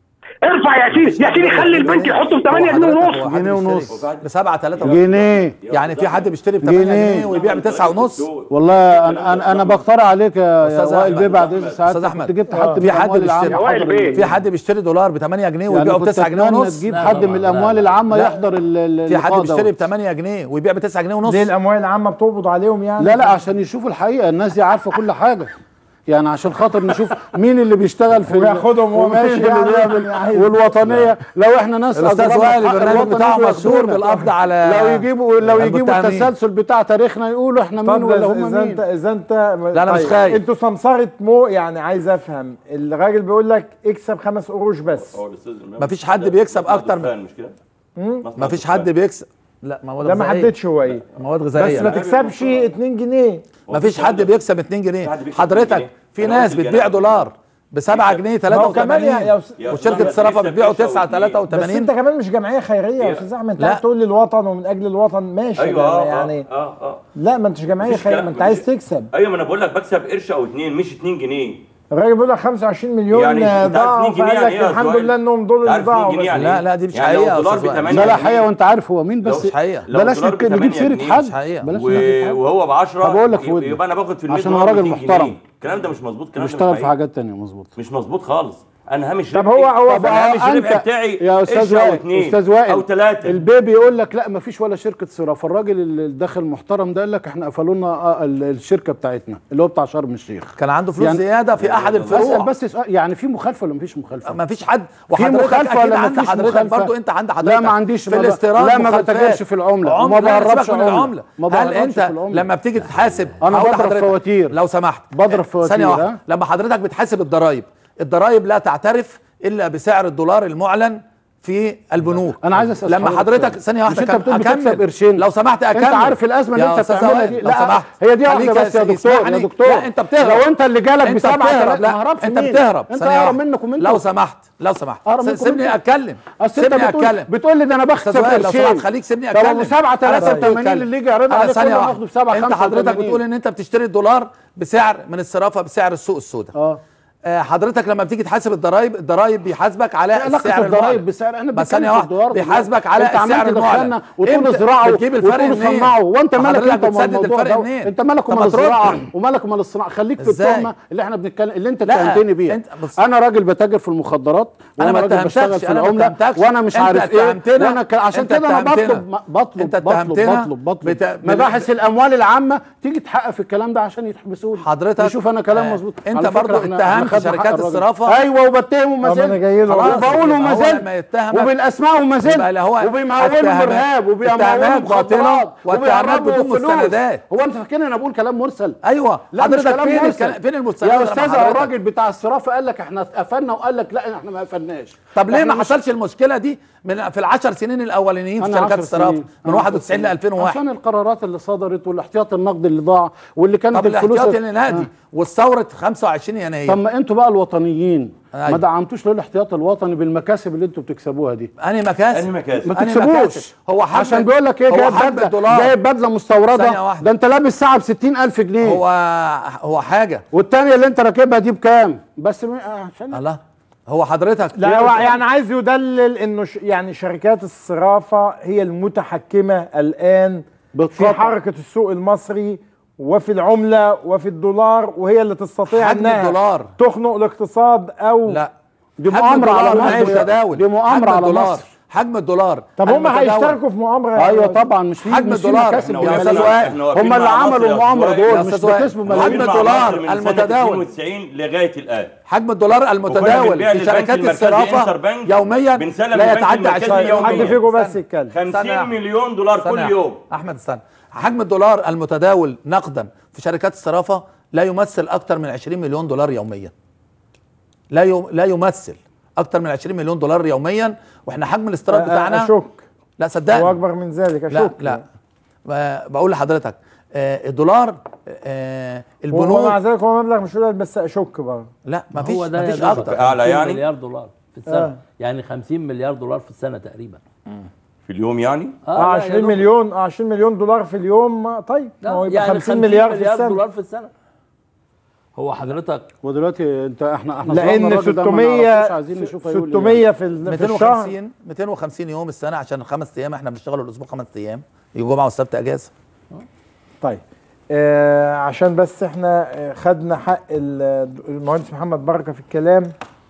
ارفع يا سيدي يا سيدي خلي البنك يحطه ب 8 جنيه ونص جنيه ونص. ب 7 3 جنيه يعني في حد بيشتري ب 8 جنيه. جنيه ويبيع ب 9 ونص والله انا انا انا بقترح عليك يا أستاذ يا وائل أحمد. بيه بعد اذن ساعات أستاذ أحمد. كنت جبت حد في من حد الاموال بيشتري العامه وائل حضر بيه. ال- في حد بيشتري دولار ب 8 جنيه يعني ويبيعه ب كنت 9 جنيه اتمنى ونص تجيب لا حد طبعاً، من لا، الاموال لا. العامه لا. يحضر ال- ال- في حد اللقاء بيشتري ب دوت. 8 جنيه ويبيع ب 9 جنيه ونص ليه الاموال العامه بتقبض عليهم يعني لا لا عشان يشوفوا الحقيقه الناس دي عارفه كل حاجه يعني عشان خاطر نشوف مين اللي بيشتغل في ال- وياخدهم وهو ومين ماشي اللي يعني بيعمل يعني والوطنيه لو احنا ناس الأستاذ أجرام وائل الحق البرنامج الوطني بتاعه يجوا مشهور ياخدونا. بالقبض على لو يجيبوا لو يجيبوا المتهمين. التسلسل بتاع تاريخنا يقولوا احنا مين طب ولا ده هم اذا مين انت اذا انت لا، أنا مش خايف. انتوا سمسره مو يعني عايز افهم الراجل بيقول لك اكسب خمس قروش بس مفيش حد بيكسب أكتر من- مش كده ما فيش حد بيكسب لا مواد ده ما غذائية. حددش هو ايه مواد بس غذائيه ما لا. تكسبش 2 جنيه ما فيش حد بيكسب 2 جنيه حد بيكسب حضرتك 2 جنيه. في أنا ناس قلت بتبيع الجنيه. دولار ب 7 جنيه ما هو كمان يا- يا 83 أستاذ- يا وشركه أستاذ الصرافه أحمد، بتبيعه بيكسب 9 واتنين. بس 83 انت كمان مش جمعيه خيريه يا يا- استاذ احمد انت لا. عايز تقول للوطن ومن اجل الوطن ماشي ايوه يعني, اه يعني اه اه لا ما انتش جمعيه مفيش خيريه كلام- ما انت عايز مفيش- تكسب ايوه ما انا بقول لك بكسب قرش او اتنين مش 2 جنيه الراجل بيقول لك 25 مليون يعني آه، انت عارف ضاعوا 2 جنيه فقال يعني لك ايه يا الحمد سؤال؟ لله انهم دول انت اللي عارف 2 ضاعوا جنيه بس. يعني لا، ايه؟ لا، دي مش يعني حقيقة لو يا الدولار أستاذ ب وائل. 8 ده لا حقيقه وانت عارف هو مين بس مش حقيقة. لو بلاش الدولار ب نك- نجيب 8 سيره جنيه حد مش حقيقة. بلاش و- نجيب حد. وهو ب 10 طب أقول لك في ودنك. يبقى انا باخد في المية عشان دولار هو راجل 200 محترم. جنيه. الكلام ده مش مظبوط الكلام ده مش بيشتغل في حقيقي. حاجات تانية مظبوط مش مظبوط خالص انا هامش طب ربحي- هو- هو طب انا هامش أنت الربح بتاعي يا قرش استاذ او وائل اتنين استاذ وائل او ثلاثه البيبي يقول لك لا ما فيش ولا شركه صرافه الراجل اللي داخل محترم ده قال لك احنا قفلوا لنا آه، ال- الشركه بتاعتنا اللي هو بتاع شرم الشيخ كان عنده فلوس يعني- زياده في احد اسال الفروع بس سؤال، يعني في مخالفه ولا ما فيش مخالفه ما فيش حد في وحضرتك مخالفه اكيد ولا ما عند فيش حضرتك مخالفه برضو انت عند حضرتك لا ما عنديش في ما ب- الاستيراد لا ما مخالفات. بتاجرش في العمله وما عملة، لا، بهربش سيبك من عمله العمله ما هل بهربش انت في العملة. لما بتيجي تتحاسب أنا هقول بضرب لحضرتك فواتير. لو سمحت بضرب فواتير، ثانيه واحده ها؟ لما حضرتك بتحاسب الضرايب الضرايب لا تعترف الا بسعر الدولار المعلن في البنوك انا عايز اسال لما حضرتك سؤال. ثانيه واحده مش انت كم- بتقول أكمل. بتكسب قرشين لو سمحت اكمل انت عارف الازمه اللي يا انت أستاذ بتعملها وائل، دي لو لا سمحت هي دي خليك واحده بس يا دكتور اسمعني. يا دكتور لا انت بتهرب لو انت اللي جالك انت بسبعه بتهرب تلاته لا ما هربش انت مين؟ بتهرب انت ثانية اهرب واحدة. منكم انتوا لو سمحت لو سمحت أهرب س- منكم سيبني انتوا. اتكلم اصل انت سيبني بتقول اتكلم بتقول لي ده انا أستاذ بكسب وائل، لو قرشين سمحت خليك سيبني طب اتكلم ابو 7 أنا 83 سيبني اللي يجي يعرض أنا عليك ثانية كله واحدة. هاخده ب 7 انت حضرتك بتقول ان انت بتشتري الدولار بسعر من الصرافه بسعر السوق السوداء اه آه، حضرتك لما بتيجي تحاسب الضرايب الضرايب بيحاسبك على ايه علاقه السعر الضرايب المعلن. بسعر احنا بس ثانية بنتكلم في واحدة الدولار دلوقتي. بيحاسبك على انت عمال السعر تدخلنا المعلن وتقول انت زراعه بتجيب الفرق وتقول منين؟ صنعه وانت مالك حضرتك انت ومال بتسدد الموضوع الفرق ده منين؟ انت مالك طب ومال ما ترد. الزراعه ومالك ومال الصناعه خليك في ازاي؟ التهمه اللي احنا بنتكلم اللي انت لا، اتهمتني بيها انت بص- انا راجل بتاجر في المخدرات انا وانا ما راجل بشتغل اتهمتكش في انا ما العمله اتهمتكش وانا مش انت عارف ايه اتهمتنا. وانا ك... عشان انت كده انا اتهمتنا. بطلب بطلب انت بطلب اتهمتنا بطلب بطلب بت- مباحث الاموال العامه تيجي تحقق في الكلام ده عشان يحبسوني حضرتك شوف انا كلام آه، مظبوط انت على فكرة برضو احنا- اتهمت احنا خدنا شركات حق الراجل. الصرافة. ايوه وبتهمه ما أنا مازال جاي له. خلاص، وبقول يبقى هو مازال لما يتهمك وبالاسماء يبقى ومازال اللي هو وبيمولوا اتهامات- ارهاب اتهامات وبيمولوا باطلة مخدرات واتهامات وبيهربوا بدون فلوس. مستندات. هو انت فاكرني انا بقول كلام مرسل ايوه لا مش حضرتك كلام فين مرسل. الكلام فين المستندات يا لما استاذ حضرتك- الراجل بتاع الصرافه قال لك احنا قفلنا وقال لك لا احنا ما قفلناش طب ليه إحنا ما مش- حصلش المشكله دي من في العشر سنين الاولانيين في أنا شركات عشر الصرافه سنين. من أنا 91 ل عشر سنين. 2001 عشان القرارات اللي صدرت والاحتياط النقدي اللي ضاع واللي كانت طب الفلوس الاحتياطي اللي نادي والثوره 25 يناير طب ما انتوا بقى الوطنيين أيوة. ما دعمتوش ليه الاحتياط الوطني بالمكاسب اللي انتوا بتكسبوها دي انهي مكاسب أنهي مكاسب؟ ما أنهي تكسبوش مكاسب؟ هو حجم عشان بيقول لك ايه هو جايب حجم بدله الدولار. جايب بدله ثانية مستورده واحدة. ده انت لابس ساعه ب 60000 جنيه هو هو حاجه والتانية اللي انت راكبها دي بكام بس م... عشان الله هو حضرتك لا هو يعني عايز يدلل انه ش يعني شركات الصرافه هي المتحكمه الان في بالقطع. حركه السوق المصري وفي العمله وفي الدولار وهي اللي تستطيع حجم انها الدولار. تخنق الاقتصاد او لا دي حجم مؤامرة على الدولار مصر. المتداول دي مؤامرة حجم على الدولار. مصر. حجم الدولار طب هم المتداول. هيشتركوا في مؤامره ايوه طبعا مش في حجم مش في الدولار. مكاسب إحنا يا واقفين أستاذ مع- وائل. إحنا واقفين هم اللي مع مصر عملوا يا المؤامره أستاذ وائل. دول يا مش أستاذ وائل. بكسبوا حجم ملايين مع الدولار مصر من سنة المتداول. 92 لغايه الان حجم الدولار وكنا المتداول بنبيع في للبنك شركات المركزي الصرافه انتربنك يوميا بنسلم لا للبنك يتعدى المركزي 20 يومياً. حد فيكم بس يتكلم 50 مليون دولار كل استنى. يوم احمد استنى حجم الدولار المتداول نقدا في شركات الصرافه لا يمثل اكثر من 20 مليون دولار يوميا لا يم... لا يمثل اكثر من 20 مليون دولار يوميا واحنا حجم الاستيراد بتاعنا اشك لا هو صدقني اكبر من ذلك اشك لا لا ب- بقول لحضرتك آه، الدولار آه، ومع البنوك ذلك هو مبلغ مش قليل بس اشك برضه لا ما فيش هو ده ما يا فيش دوبك اكتر أعلى 50 يعني؟ مليار دولار في السنه آه. يعني 50 مليار دولار في السنه تقريبا في اليوم يعني اه لا، يا 20 دوب. مليون اه 20 مليون دولار في اليوم ما- طيب ما هو لا يبقى يعني 50 مليار في السنه دولار في السنه هو حضرتك ودلوقتي انت احنا احنا لان صرفنا الراجل ده ما نعرفوش 600 عايزين نشوف هيقول ايه. 600 في ال- في الشهر 250 250 يوم السنه عشان خمس ايام احنا بنشتغل الاسبوع خمس ايام الجمعه والسبت اجازه طيب آه عشان بس احنا آه، خدنا حق ال- المهندس محمد بركه في الكلام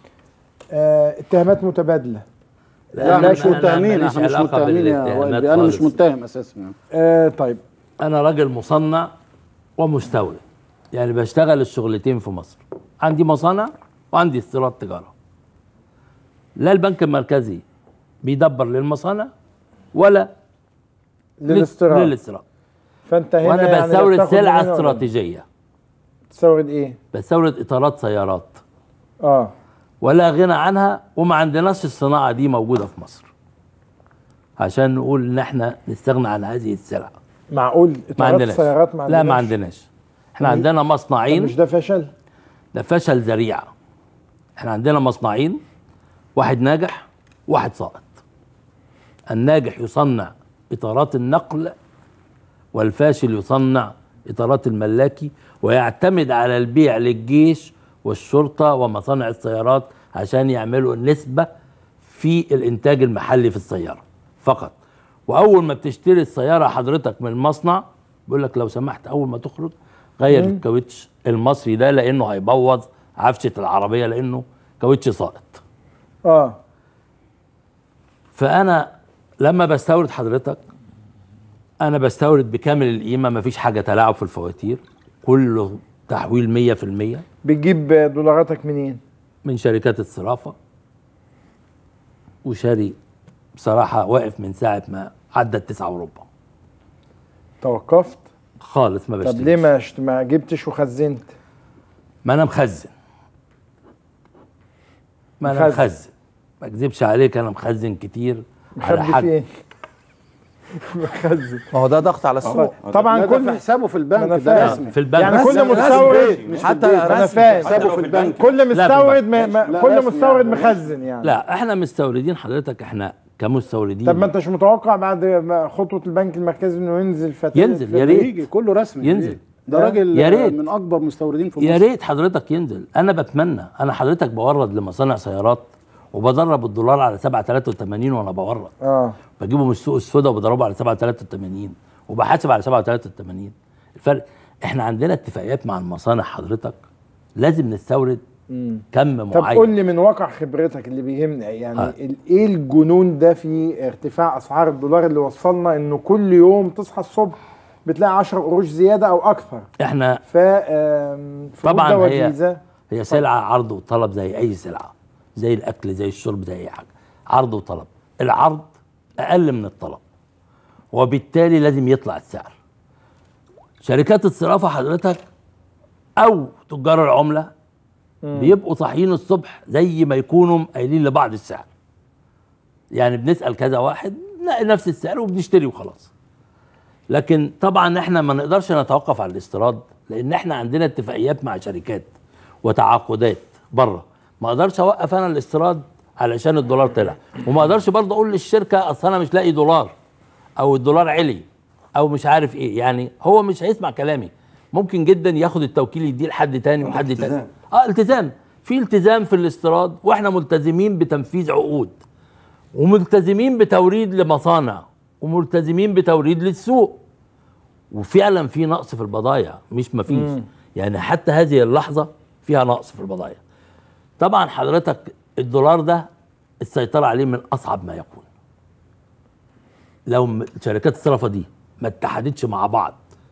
آه اتهامات متبادله لا احنا مش أنا- أنا متهمين ماليش احنا مش علاقة متهمين يا بالاتهامات وائل انا مش خالص. متهم اساسا يعني. آه طيب انا راجل مصنع ومستورد يعني بشتغل الشغلتين في مصر عندي مصانع وعندي استيراد تجاره لا البنك المركزي بيدبر للمصانع ولا للاستيراد للاستيراد فانت هنا وانا يعني بستورد بتاخد سلعه منين ولا- استراتيجيه بتستورد ايه؟ بستورد اطارات سيارات اه ولا غنى عنها وما عندناش الصناعه دي موجوده في مصر عشان نقول ان احنا نستغنى عن هذه السلع معقول ما اطارات عندناش سيارات ما لا ما عندناش؟ عندناش احنا طب عندنا طب مصنعين مش ده فشل؟ ده فشل ذريع احنا عندنا مصنعين واحد ناجح واحد ساقط الناجح يصنع اطارات النقل والفاشل يصنع اطارات الملاكي ويعتمد على البيع للجيش والشرطه ومصانع السيارات عشان يعملوا نسبه في الانتاج المحلي في السياره فقط واول ما بتشتري السياره حضرتك من المصنع بيقول لك لو سمحت اول ما تخرج غير الكاوتش المصري ده لانه هيبوظ عفشه العربيه لانه كاوتش ساقط اه فانا لما بستورد حضرتك انا بستورد بكامل القيمه مفيش حاجه تلاعب في الفواتير كله تحويل 100% بتجيب دولاراتك منين؟ من شركات الصرافه وشاري بصراحه واقف من ساعه ما عدى التسعة وربع توقفت؟ خالص ما طب بشتريش ليه ما شت- ما جبتش وخزنت؟ ما انا مخزن ما انا مخزن. مخزن ما اكذبش عليك انا مخزن كتير على مخبي حد فين؟ مخزن ما هو ده ضغط على السوق طبعا لا ده في كل حسابه في ما أنا البنك ده فاهم. رسمي في البنك يعني كل رسمي، مستورد مش في حتى البيت. انا رسمي. فاهم حسابه لو في في البنك البنك. كل لا، في مستورد ما ما لا، كل رسمي مستورد يعني. مخزن يعني لا احنا مستوردين حضرتك احنا كمستوردين طب ما انتش متوقع بعد ما خطوه البنك المركزي انه ينزل فتاه ينزل، يا ريت. يجي كله رسمي ينزل. ده راجل يا ريت. من اكبر مستوردين في مصر يا ريت حضرتك ينزل انا بتمنى انا حضرتك بورد لمصانع سيارات وبدرب الدولار على 7.83 وانا بورد اه بجيبه من السوق السوداء وبضربه على 7.83 وبحاسب على 7.83 الفرق احنا عندنا اتفاقيات مع المصانع حضرتك لازم نستورد كم طب معين قول لي من واقع خبرتك اللي بيهمني يعني آه. ال- ايه الجنون ده في ارتفاع اسعار الدولار اللي وصلنا انه كل يوم تصحى الصبح بتلاقي 10 قروش زياده او اكثر احنا ف آم، فروض طبعاً ده هي- وجيزة. هي سلعه عرض وطلب زي اي سلعه زي الاكل زي الشرب زي اي حاجه عرض وطلب العرض اقل من الطلب وبالتالي لازم يطلع السعر شركات الصرافه حضرتك او تجار العمله بيبقوا صاحيين الصبح زي ما يكونوا قايلين لبعض السعر يعني بنسال كذا واحد نلاقي نفس السعر وبنشتري وخلاص لكن طبعا احنا ما نقدرش نتوقف على الاستيراد لان احنا عندنا اتفاقيات مع شركات وتعاقدات بره ما اقدرش اوقف انا الاستيراد علشان الدولار طلع وما اقدرش برضه اقول للشركه اصل انا مش لاقي دولار او الدولار علي او مش عارف ايه يعني هو مش هيسمع كلامي ممكن جدا ياخد التوكيل يديه لحد تاني وحد تاني التزام. اه التزام في التزام في الاستيراد واحنا ملتزمين بتنفيذ عقود وملتزمين بتوريد لمصانع وملتزمين بتوريد للسوق وفعلا في نقص في البضائع مش مفيش يعني حتى هذه اللحظه فيها نقص في البضائع طبعا حضرتك الدولار ده السيطره عليه من اصعب ما يكون لو م- شركات الصرافه دي ما اتحدتش مع بعض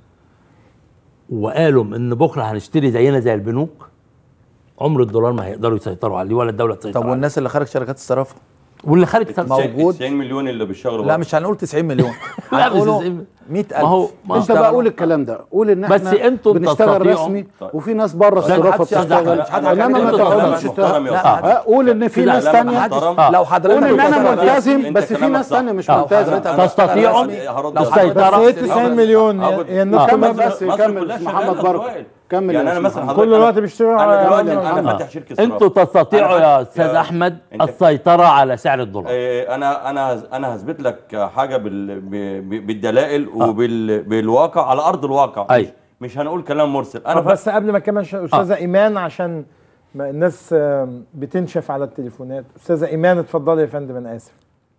وقالوا ان بكره هنشتري زينا زي البنوك عمر الدولار ما هيقدروا يسيطروا عليه ولا الدوله تسيطر طب عليه والناس اللي خارج شركات الصرافه واللي خارج تسيطر موجود. 90 مليون اللي بيشتغلوا لا بره. مش هنقول 90 مليون لا، مش هنقوله 90. 100000 ما هو- ما انت بقى قول الكلام ده قول ان بس احنا انتوا بنشتغل تستطيعوا- رسمي طيب. وفي ناس بره لا، الصرافه محدش يزعل. بتشتغل محدش انما ما يزعل. تقعدش محترم يا ت- أستاذ. ها، قول ان في لا، ناس لا، تانية محترم. آه. لو حضرتك قول ان انا بتشتغل- ملتزم انت بس في كلامك ناس صح. تانية مش آه. ملتزمه أنا- أنا- تستطيعوا أنا هرد السيطرة- على- بس هي 90 أبد. مليون أبد. هي الناس كمل كلها بس مصر كمل كلها محمد شغالة بركة أوائل. كمل يعني يا انا أستاذ مثلا محمد. حضرتك كل الوقت بيشتغلوا انا على- دلوقتي على- انا آه. فاتح شركه صرافة. انتوا تستطيعوا أنا يا فاتح- استاذ احمد انت- السيطره على سعر الدولار إيه، انا انا هز- انا هثبت لك حاجه بال ب- ب- بالدلائل وبالواقع على ارض الواقع أي. مش, مش هنقول كلام مرسل انا طب بس قبل ما كمان استاذه ايمان عشان ما الناس آم، بتنشف على التليفونات استاذه ايمان اتفضلي يا فندم انا اسف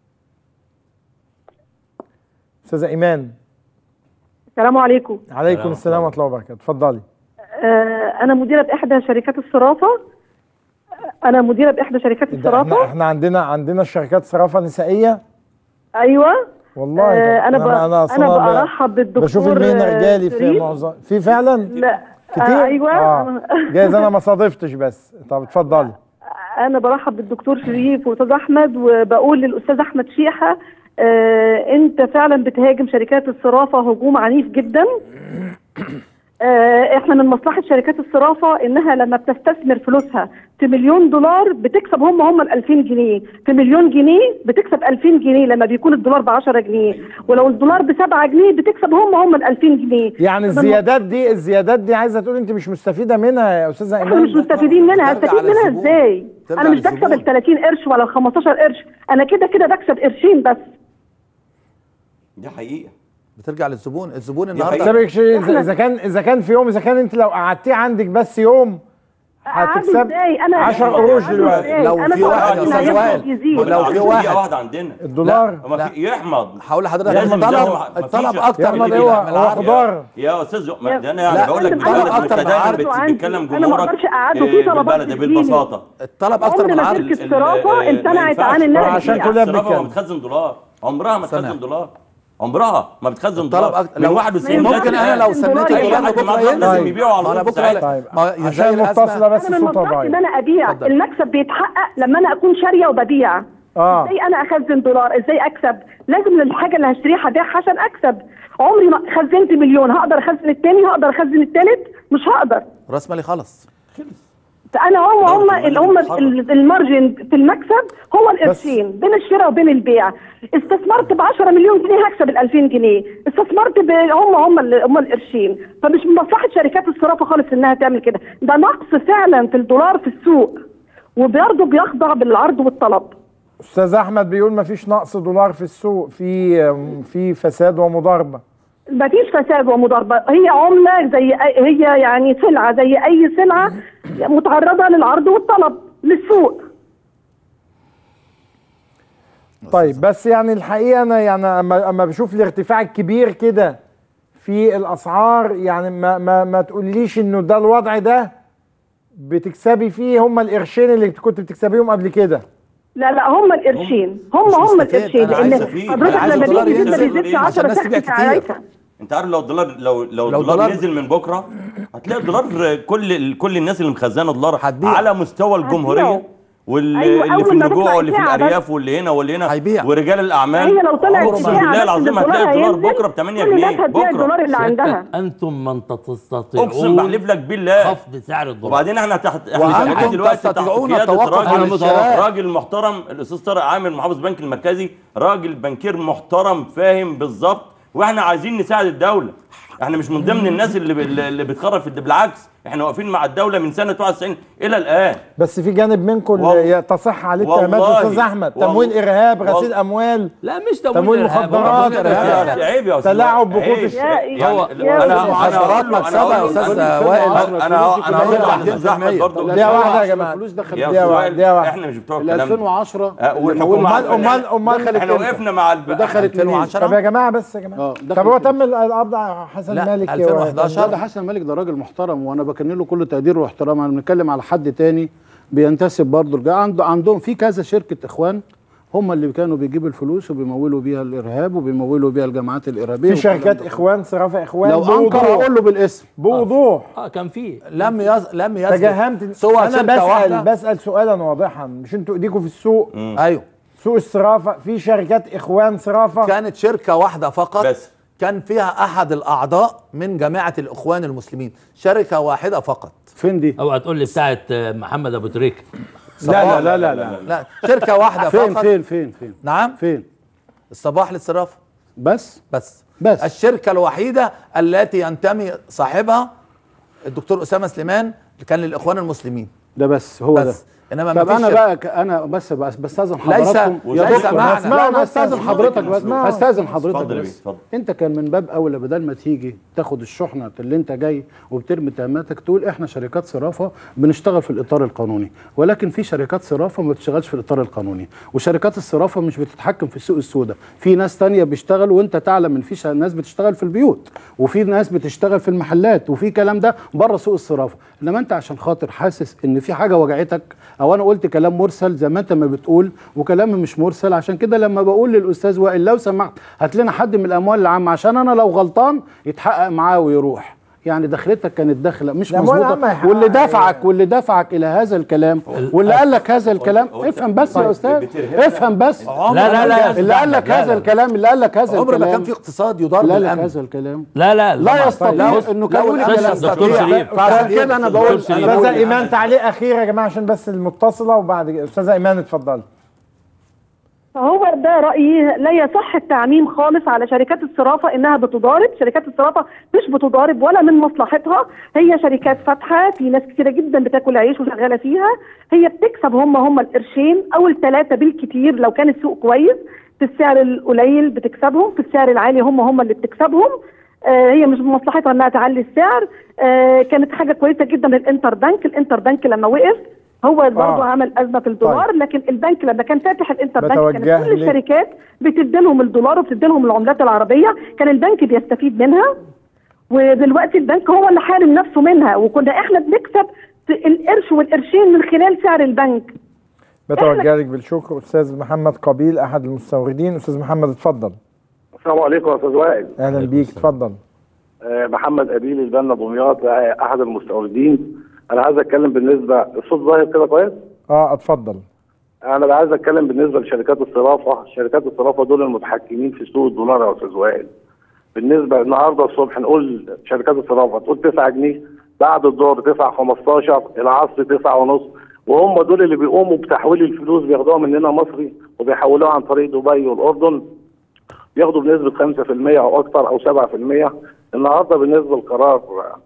استاذه ايمان السلام عليكم عليكم السلام ورحمه الله وبركاته اتفضلي آه، انا مديره باحدى شركات الصرافه انا مديره باحدى شركات ده احنا الصرافه احنا عندنا عندنا شركات صرافه نسائيه ايوه والله آه، ده- انا ب... انا, أصلاً ب- برحب بالدكتور بشوف المهنه آه، رجالي في شريف. معظم في فعلا لا كتير آه ايوه آه. جايز انا ما صادفتش بس طب اتفضلي انا برحب بالدكتور شريف واستاذ احمد وبقول للاستاذ احمد شيحه آه انت فعلا بتهاجم شركات الصرافه هجوم عنيف جدا آه احنا من مصلحه شركات الصرافه انها لما بتستثمر فلوسها في مليون دولار بتكسب هم هم ال 2000 جنيه في مليون جنيه بتكسب 2000 جنيه لما بيكون الدولار ب 10 جنيه ولو الدولار ب 7 جنيه بتكسب هم هم ال 2000 جنيه يعني فمن الزيادات دي الزيادات دي عايزه تقول انت مش مستفيده منها يا استاذه احنا مش ايمان مستفيدين منها ترجع هستفيد منها للزبون. ازاي ترجع انا مش بكسب للزبون. ال 30 قرش ولا ال 15 قرش انا كده كده بكسب قرشين بس دي حقيقه بترجع للزبون الزبون حقيقة. النهارده سابق شيء اذا إذا كان اذا كان في يوم اذا كان انت لو قعدتيه عندك بس يوم أقعده هتكسب ازاي انا 10 قروش أقعده دلوقتي. إزاي؟ لو أنا في واحد فكرت يا إن أستاذ هيفضل وائل، يزيد. لو في دقيقة واحد- واحده عندنا الدولار ما في يحمض هقول لحضرتك لازم الطلب لازم- الطلب مفيش- اكتر يحمض من إيه هو؟ من هو العرض. خضار يا استاذ يا- ما ده انا لا، يعني بقول لك أنا بالبلد أكتر انت من دايما عرض بت- عندي. بتتكلم أنا ما جمهورك أقدرش أقعده إيه، في طلبات بالبلد بتجيلي. بالبساطه الطلب اكتر عمر من ما العرض شركة الصرافة امتنعت عن إنها عشان تبيع. كلها الصرافه ما بنتكلم. بتخزن دولار عمرها ما سنة. تخزن دولار عمرها ما بتخزن الطلب دولار أكتر. من لو- 91 ممكن لغاية انا الآن. لو سنيت أي الدولار حد بكره معاه ينزل لازم يبيعوا على ما انا الوقت بكره ساعتها. طيب ما هي زي عشان الأزمة. متصله بس انا من صوتها مصلحتي ضعيف ان انا ابيع اتفضل. المكسب بيتحقق لما انا اكون شاريه وببيع اه ازاي انا اخزن دولار ازاي اكسب لازم الحاجه اللي هشتريها ابيعها عشان اكسب عمري ما خزنت مليون هقدر اخزن التاني هقدر اخزن التالت مش هقدر راس مالي خلص فانا هم هم دولة اللي هم المال ال- المارجن في المكسب هو القرشين بين الشراء وبين البيع استثمرت ب 10 مليون جنيه هكسب ال 2000 جنيه استثمرت ب هم هم ال- هم القرشين فمش من مصلحه شركات الصرافه خالص انها تعمل كده ده نقص فعلا في الدولار في السوق وبرضه بيخضع بالعرض والطلب استاذ احمد بيقول ما فيش نقص دولار في السوق في في فساد ومضاربه مفيش فساد ومضاربه هي عمله زي أي- هي يعني سلعه زي اي سلعه متعرضه للعرض والطلب للسوق طيب بس يعني الحقيقه انا يعني اما اما بشوف الارتفاع الكبير كده في الاسعار يعني ما ما ما تقوليش انه ده الوضع ده بتكسبي فيه هم القرشين اللي كنت بتكسبيهم قبل كده لا لا هم القرشين هم مش هم مستفيد. القرشين أنا عايز لان أفيد. حضرتك أنا عايز لما الدولار بيجي ينزل جدا بيزيد عشان 10 الناس تبيع سنت كتير. ساعتها انت عارف لو الدولار لو لو, لو الدولار الدولار- نزل من بكره هتلاقي الدولار كل كل الناس اللي مخزنه دولار هتبيع. على مستوى الجمهوريه هتبيعه. واللي أيوة، اللي في أول ما النجوع تطلع واللي في الساعة بس. الارياف واللي هنا واللي هنا هيبيع. ورجال الاعمال هي لو طلعت اقسم تبيع بالله بس العظيم الدولار هتلاقي الدولار هينزل، بكره ب 8 كل الناس جنيه هتبيع الدولار بكره اللي عندها انتم من تستطيعون اقسم بحلف لك بالله خفض سعر الدولار وبعدين احنا تحت احنا وأنتم لحد دلوقتي تحت تستطيعون قياده التوقف عن راجل الشراء. راجل محترم الاستاذ طارق عامر محافظ البنك المركزي راجل بنكير محترم فاهم بالظبط واحنا عايزين نساعد الدوله احنا مش من ضمن الناس اللي اللي بتخرب في الد- بالعكس احنا واقفين مع الدوله من سنه 91 الى الان بس في جانب منكم والله- اللي تصح عليه اتهامات والله- استاذ احمد والله- تمويل ارهاب غسيل والله- اموال لا مش تمويل تمويل إرهاب، مخدرات هو إرهاب. يا عيب يا استاذ تلاعب وائل. بقوت عيب. الش- يعني هو- يا انا أستاذ انا حشرات هقول له- مكسبة أنا يا هقول له- أستاذ أنا- وائل. انا انا هقول الفلوس لاستاذ احمد برضه دقيقة واحدة يا جماعة الفلوس دخلت يا دقيقة استاذ واحدة، دقيقة وائل واحدة. احنا مش بتوع ال الكلام ده 2010 أه، اللي والحكومة حولت- امال امال امال دخلت احنا امتى؟ وقفنا مع الب... ودخلت منين؟ 2010 طب يا جماعه بس يا جماعه اه طب دخلت هو تم القبض على حسن لا، مالك 2011 ده حسن مالك ده راجل محترم وانا بكن له كل تقدير واحترام انا بنتكلم على حد تاني بينتسب برضه لجا- عنده عندهم في كذا شركه اخوان هم اللي كانوا بيجيبوا الفلوس وبيمولوا بيها الارهاب وبيمولوا بيها الجماعات الارهابيه في والكلام شركات ده. اخوان صرافه اخوان لو انكر بوضوح اقول له بالاسم بوضوح اه كان في لم يز... لم يثبت تجاهمت سوى انا شركه بسال واحده بسال سؤالا واضحا مش انتوا ايديكم في السوق ايوه سوق الصرافه في شركات اخوان صرافه كانت شركه واحده فقط بس. كان فيها احد الاعضاء من جماعه الاخوان المسلمين شركه واحده فقط فين دي؟ اوعى تقول لي بتاعت آه، محمد ابو تريكه لا لا لا لا, لا. لا شركه واحده فين فقط فين فين فين نعم فين؟ الصباح للصرافه بس بس بس. الشركه الوحيده التي ينتمي صاحبها الدكتور اسامه سليمان كان للاخوان المسلمين ده بس هو بس ده انما طب مفيش انا شركة. بقى ك- انا بس بس بستاذن ليس- حضراتكم ليس معنى. لا انا اسمعوا استاذن بس، حضرتك بس اسمعوا. هستاذن حضرتك اتفضل يا بس بيه، اتفضل. انت كان من باب اولى بدل ما تيجي تاخد الشحنه اللي انت جاي وبترمي تهماتك تقول احنا شركات صرافه بنشتغل في الاطار القانوني ولكن في شركات صرافه ما بتشتغلش في الاطار القانوني وشركات الصرافه مش بتتحكم في السوق السوداء في ناس تانية بيشتغلوا وانت تعلم ان في ش- ناس بتشتغل في البيوت وفي ناس بتشتغل في المحلات وفي كلام ده بره سوق الصرافه انما انت عشان خاطر حاسس ان في حاجه وجعتك او انا قلت كلام مرسل زي ما انت ما بتقول وكلام مش مرسل عشان كده لما بقول للاستاذ وائل لو سمحت هات لنا حد من الاموال العامه عشان انا لو غلطان يتحقق معاه ويروح يعني دخلتك كانت داخله مش الأموال العامة مظبوطه يحقق- واللي دفعك واللي دفعك الى هذا الكلام واللي قال لك هذا الكلام هو- افهم بس يا طيب، استاذ بترهبنا. افهم بس لا لا لا يا أستاذ اللي قال أحمد، لك لا، هذا لا. الكلام اللي قال لك هذا عمر ما الكلام كان في اقتصاد يدار لا لك بالامن هذا الكلام لا لا لا طبعاً. يستطيع بص، انه كان لو يقول الأمن لا دكتور يستطيع شريف. فعشان كده انا بقول دكتور شريف. أنا بقول استاذه ايمان تعليق اخير يا جماعه عشان بس المتصله وبعد كده استاذه ايمان اتفضلي فهو ده رأيي لا يصح التعميم خالص على شركات الصرافة إنها بتضارب شركات الصرافة مش بتضارب ولا من مصلحتها هي شركات فاتحة في ناس كتيرة جدا بتاكل عيش وشغالة فيها هي بتكسب هم هم القرشين أو الثلاثة بالكتير لو كان السوق كويس في السعر القليل بتكسبهم في السعر العالي هم هم اللي بتكسبهم آه، هي مش من مصلحتها انها تعلي السعر آه، كانت حاجه كويسه جدا للانتر بنك الانتر بنك لما وقف هو برضه آه. عمل ازمه في الدولار لكن البنك لما كان فاتح الانتر بنك كانت بتوجه كل لك. الشركات بتدي لهم الدولار وبتدي لهم العملات العربيه كان البنك بيستفيد منها ودلوقتي البنك هو اللي حارم نفسه منها وكنا احنا بنكسب في القرش والقرشين من خلال سعر البنك بتوجه لك بالشكر استاذ محمد قبيل احد المستوردين استاذ محمد اتفضل السلام عليكم يا استاذ وائل اهلا بيك اتفضل آه، محمد قبيل البنا دمياط آه، احد المستوردين انا عايز اتكلم بالنسبه الصوت ظاهر كده كويس اه اتفضل انا عايز اتكلم بالنسبه لشركات الصرافه شركات الصرافه دول المتحكمين في سوق الدولار يا استاذ وائل بالنسبه النهارده الصبح نقول شركات الصرافه تقول 9 جنيه بعد الظهر 9 15 العصر 9 ونص وهم دول اللي بيقوموا بتحويل الفلوس بياخدوها مننا مصري وبيحولوها عن طريق دبي والاردن بياخدوا بنسبه 5% او اكثر او 7% النهارده بالنسبه لقرار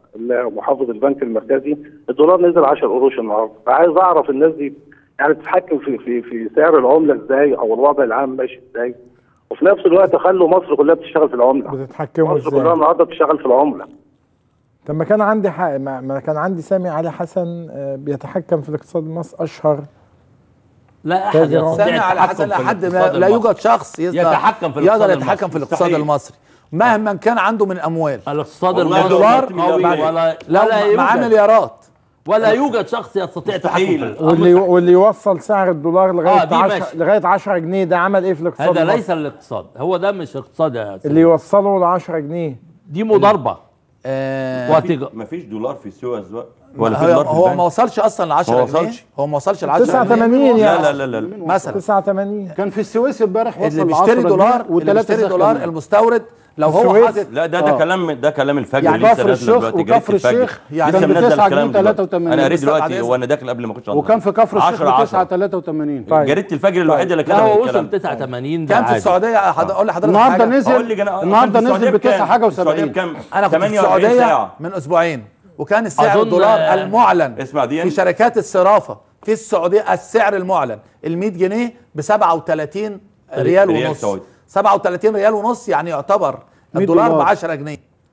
محافظ البنك المركزي الدولار نزل 10 قروش النهارده فعايز اعرف الناس دي يعني تتحكم في في في سعر العمله ازاي او الوضع العام ماشي ازاي وفي نفس الوقت خلوا مصر كلها بتشتغل في العمله بتتحكموا مصر كلها ازاي النهارده بتشتغل في العمله طب ما كان عندي حق ما ما كان عندي سامي علي حسن آه، بيتحكم في الاقتصاد المصري اشهر لا احد تاجر يستطيع سامع على التحكم حسن في لحد ما الاقتصاد لا المصري. يوجد شخص يقدر يتحكم في الاقتصاد يقدر يتحكم في المصري. الاقتصاد مستحيل. المصري مهما كان عنده من اموال الاقتصاد والله المصري دولار قوي بعد- ولا لو ولا معاه يوجد مليارات ولا يوجد شخص يستطيع التحكم في مستحيل. الاقتصاد واللي واللي يوصل سعر الدولار لغايه آه، دي 10 ماشي. لغايه 10 جنيه ده عمل ايه في الاقتصاد هذا المصري؟ ليس الاقتصاد هو ده مش اقتصاد يا سيدي. اللي يوصله ل 10 جنيه دي مضاربه آه وهتج- مفيش دولار في السوق أزواج ولا في هو, دولار في هو البنك ما وصلش اصلا ل 10 ما جنيه وصلش. هو ما وصلش ل 10 89 جنيه يعني لا لا لا لا مثلا 89 كان في السويس امبارح وصل اللي ل بيشتري 10 دولار جنيه اللي بيشتري وثلاثة دولار سخن. المستورد لو هو السويس؟ حاطط لا ده ده آه. كلام ده كلام الفجر يعني لسه كفر نازل الشيخ دلوقتي جريت وكفر الفجر. الشيخ يعني لسه كان منزل بتسعة الكلام جنيه دلوقتي. 83 انا قريت لسه بعد دلوقتي إذنك. وانا داخل قبل ما اخش على وكان في كفر الشيخ 10 10 9 83 طيب. جريده الفجر الوحيده اللي لا كتبت هو الكلام وصل 89 ده كان في عادي. السعوديه حد- اقول لحضرتك النهارده حاجة. نزل اقول لك انا النهارده كان في السعودية نزل بتسعة بكام؟ حاجه السعوديه و70 بكام؟ انا كنت في 48 السعوديه ساعه من اسبوعين وكان سعر أظن، الدولار آه، المعلن اسمع دي في شركات الصرافه في السعوديه السعر المعلن ال 100 جنيه ب 37 ريال ريال ونص سعودي. 37 ريال ونص يعني يعتبر 100 الدولار ب دولار. 10 جنيه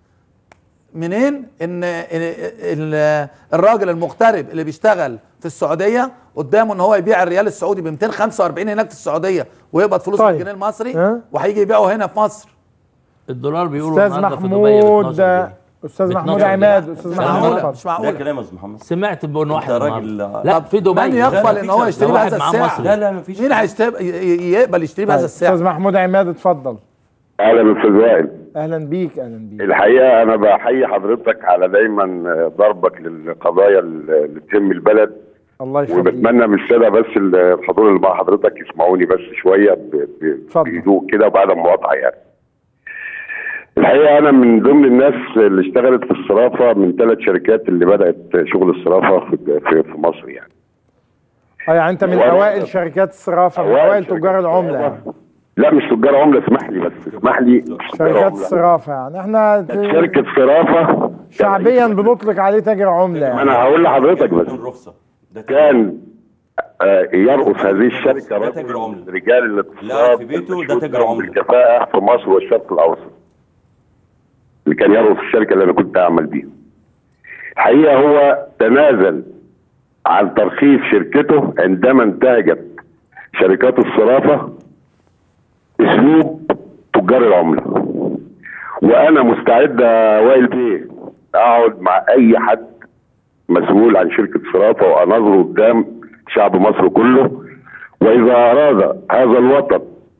منين ان ال- ال- الراجل المغترب اللي بيشتغل في السعوديه قدامه ان هو يبيع الريال السعودي ب 245 هناك في السعوديه ويقبض فلوس طيب. بالجنيه المصري ها؟ وهيجي يبيعه هنا في مصر الدولار بيقولوا استاذ النهارده في دبي ب محمود 12 جنيه. استاذ ب محمود 12 عماد جنيه. استاذ مش محمود معقوله اتفضل مش ده معقوله كلام يا استاذ محمد سمعت بان واحد ده راجل- النهاردة. لا طب في دبي من يقبل ان هو مفيش- يشتري ده بهذا واحد معاه السعر مصري. لا لا مفيش مين هيشتري ي- يقبل يشتري بهذا طيب، السعر استاذ محمود عماد اتفضل اهلا استاذ وائل اهلا بيك اهلا بيك الحقيقه انا بحيي حضرتك على دايما ضربك للقضايا اللي تهم البلد الله يخليك وبتمنى من الساده بس الحضور اللي مع حضرتك يسمعوني بس شويه ب- ب- اتفضل. بهدوء كده وبعد المقاطعه يعني. الحقيقه انا من ضمن الناس اللي اشتغلت في الصرافه من ثلاث شركات اللي بدات شغل الصرافه في في, في مصر يعني. اه يعني انت من أوائل- اوائل شركات الصرافه من أوائل اوائل شركات تجار العمله الصرافة. يعني لا مش تجار عمله اسمح لي بس اسمح لي مش تجار شركات عملة. الصرافه يعني احنا شركه صرافه شعبيا بنطلق عليه تاجر عمله ما يعني انا هقول لحضرتك بس بدون رخصه ده كان آه، يرأس هذه الشركة ده رجل تاجر عملة. من رجال لا، الاقتصاد في بيته ده المشهود تاجر لهم عملة. بالكفاءة في مصر والشرق الأوسط اللي كان يرأس الشركة اللي أنا كنت أعمل بيها الحقيقة هو تنازل عن ترخيص شركته عندما انتهجت شركات الصرافة أسلوب تجار العملة وأنا مستعد يا وائل بيه أقعد مع أي حد مسؤول عن شركة صرافة وأناظره قدام شعب مصر كله وإذا أراد هذا الوطن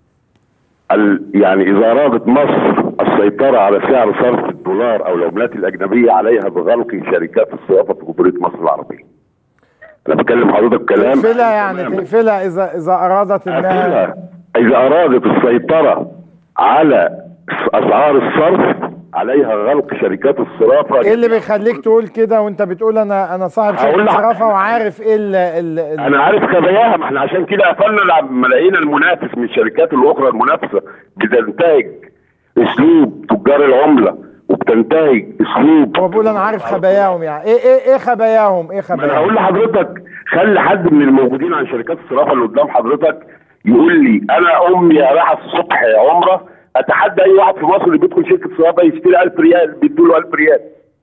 ال يعني إذا أرادت مصر السيطرة على سعر صرف الدولار أو العملات الأجنبية عليها بغلق شركات الصرافة في جمهورية مصر العربية. أنا بكلم حضرتك كلام تقفلها يعني تماماً. تقفلها اذا اذا ارادت انها أقفلها. إذا أرادت السيطرة على أسعار الصرف عليها غلق شركات الصرافة ايه اللي بيخليك تقول كده وانت بتقول انا انا صاحب هقول شركه لك. صرافه وعارف ايه ال ال ال- انا عارف خباياها ما احنا عشان كده قفلنا لما لقينا المنافس من الشركات الاخرى المنافسه بتنتهج اسلوب تجار العمله وبتنتهج اسلوب هو بيقول انا عارف خباياهم يعني ايه ايه ايه خباياهم ايه ما انا خباياهم هقول لحضرتك خلي حد من الموجودين عن شركات الصرافه اللي قدام حضرتك يقول لي انا امي رايحه الصبح يا عمره اتحدى اي واحد في مصر اللي بيدخل شركه صرافه يشتري 1000 ريال بيدوا له 1000 ريال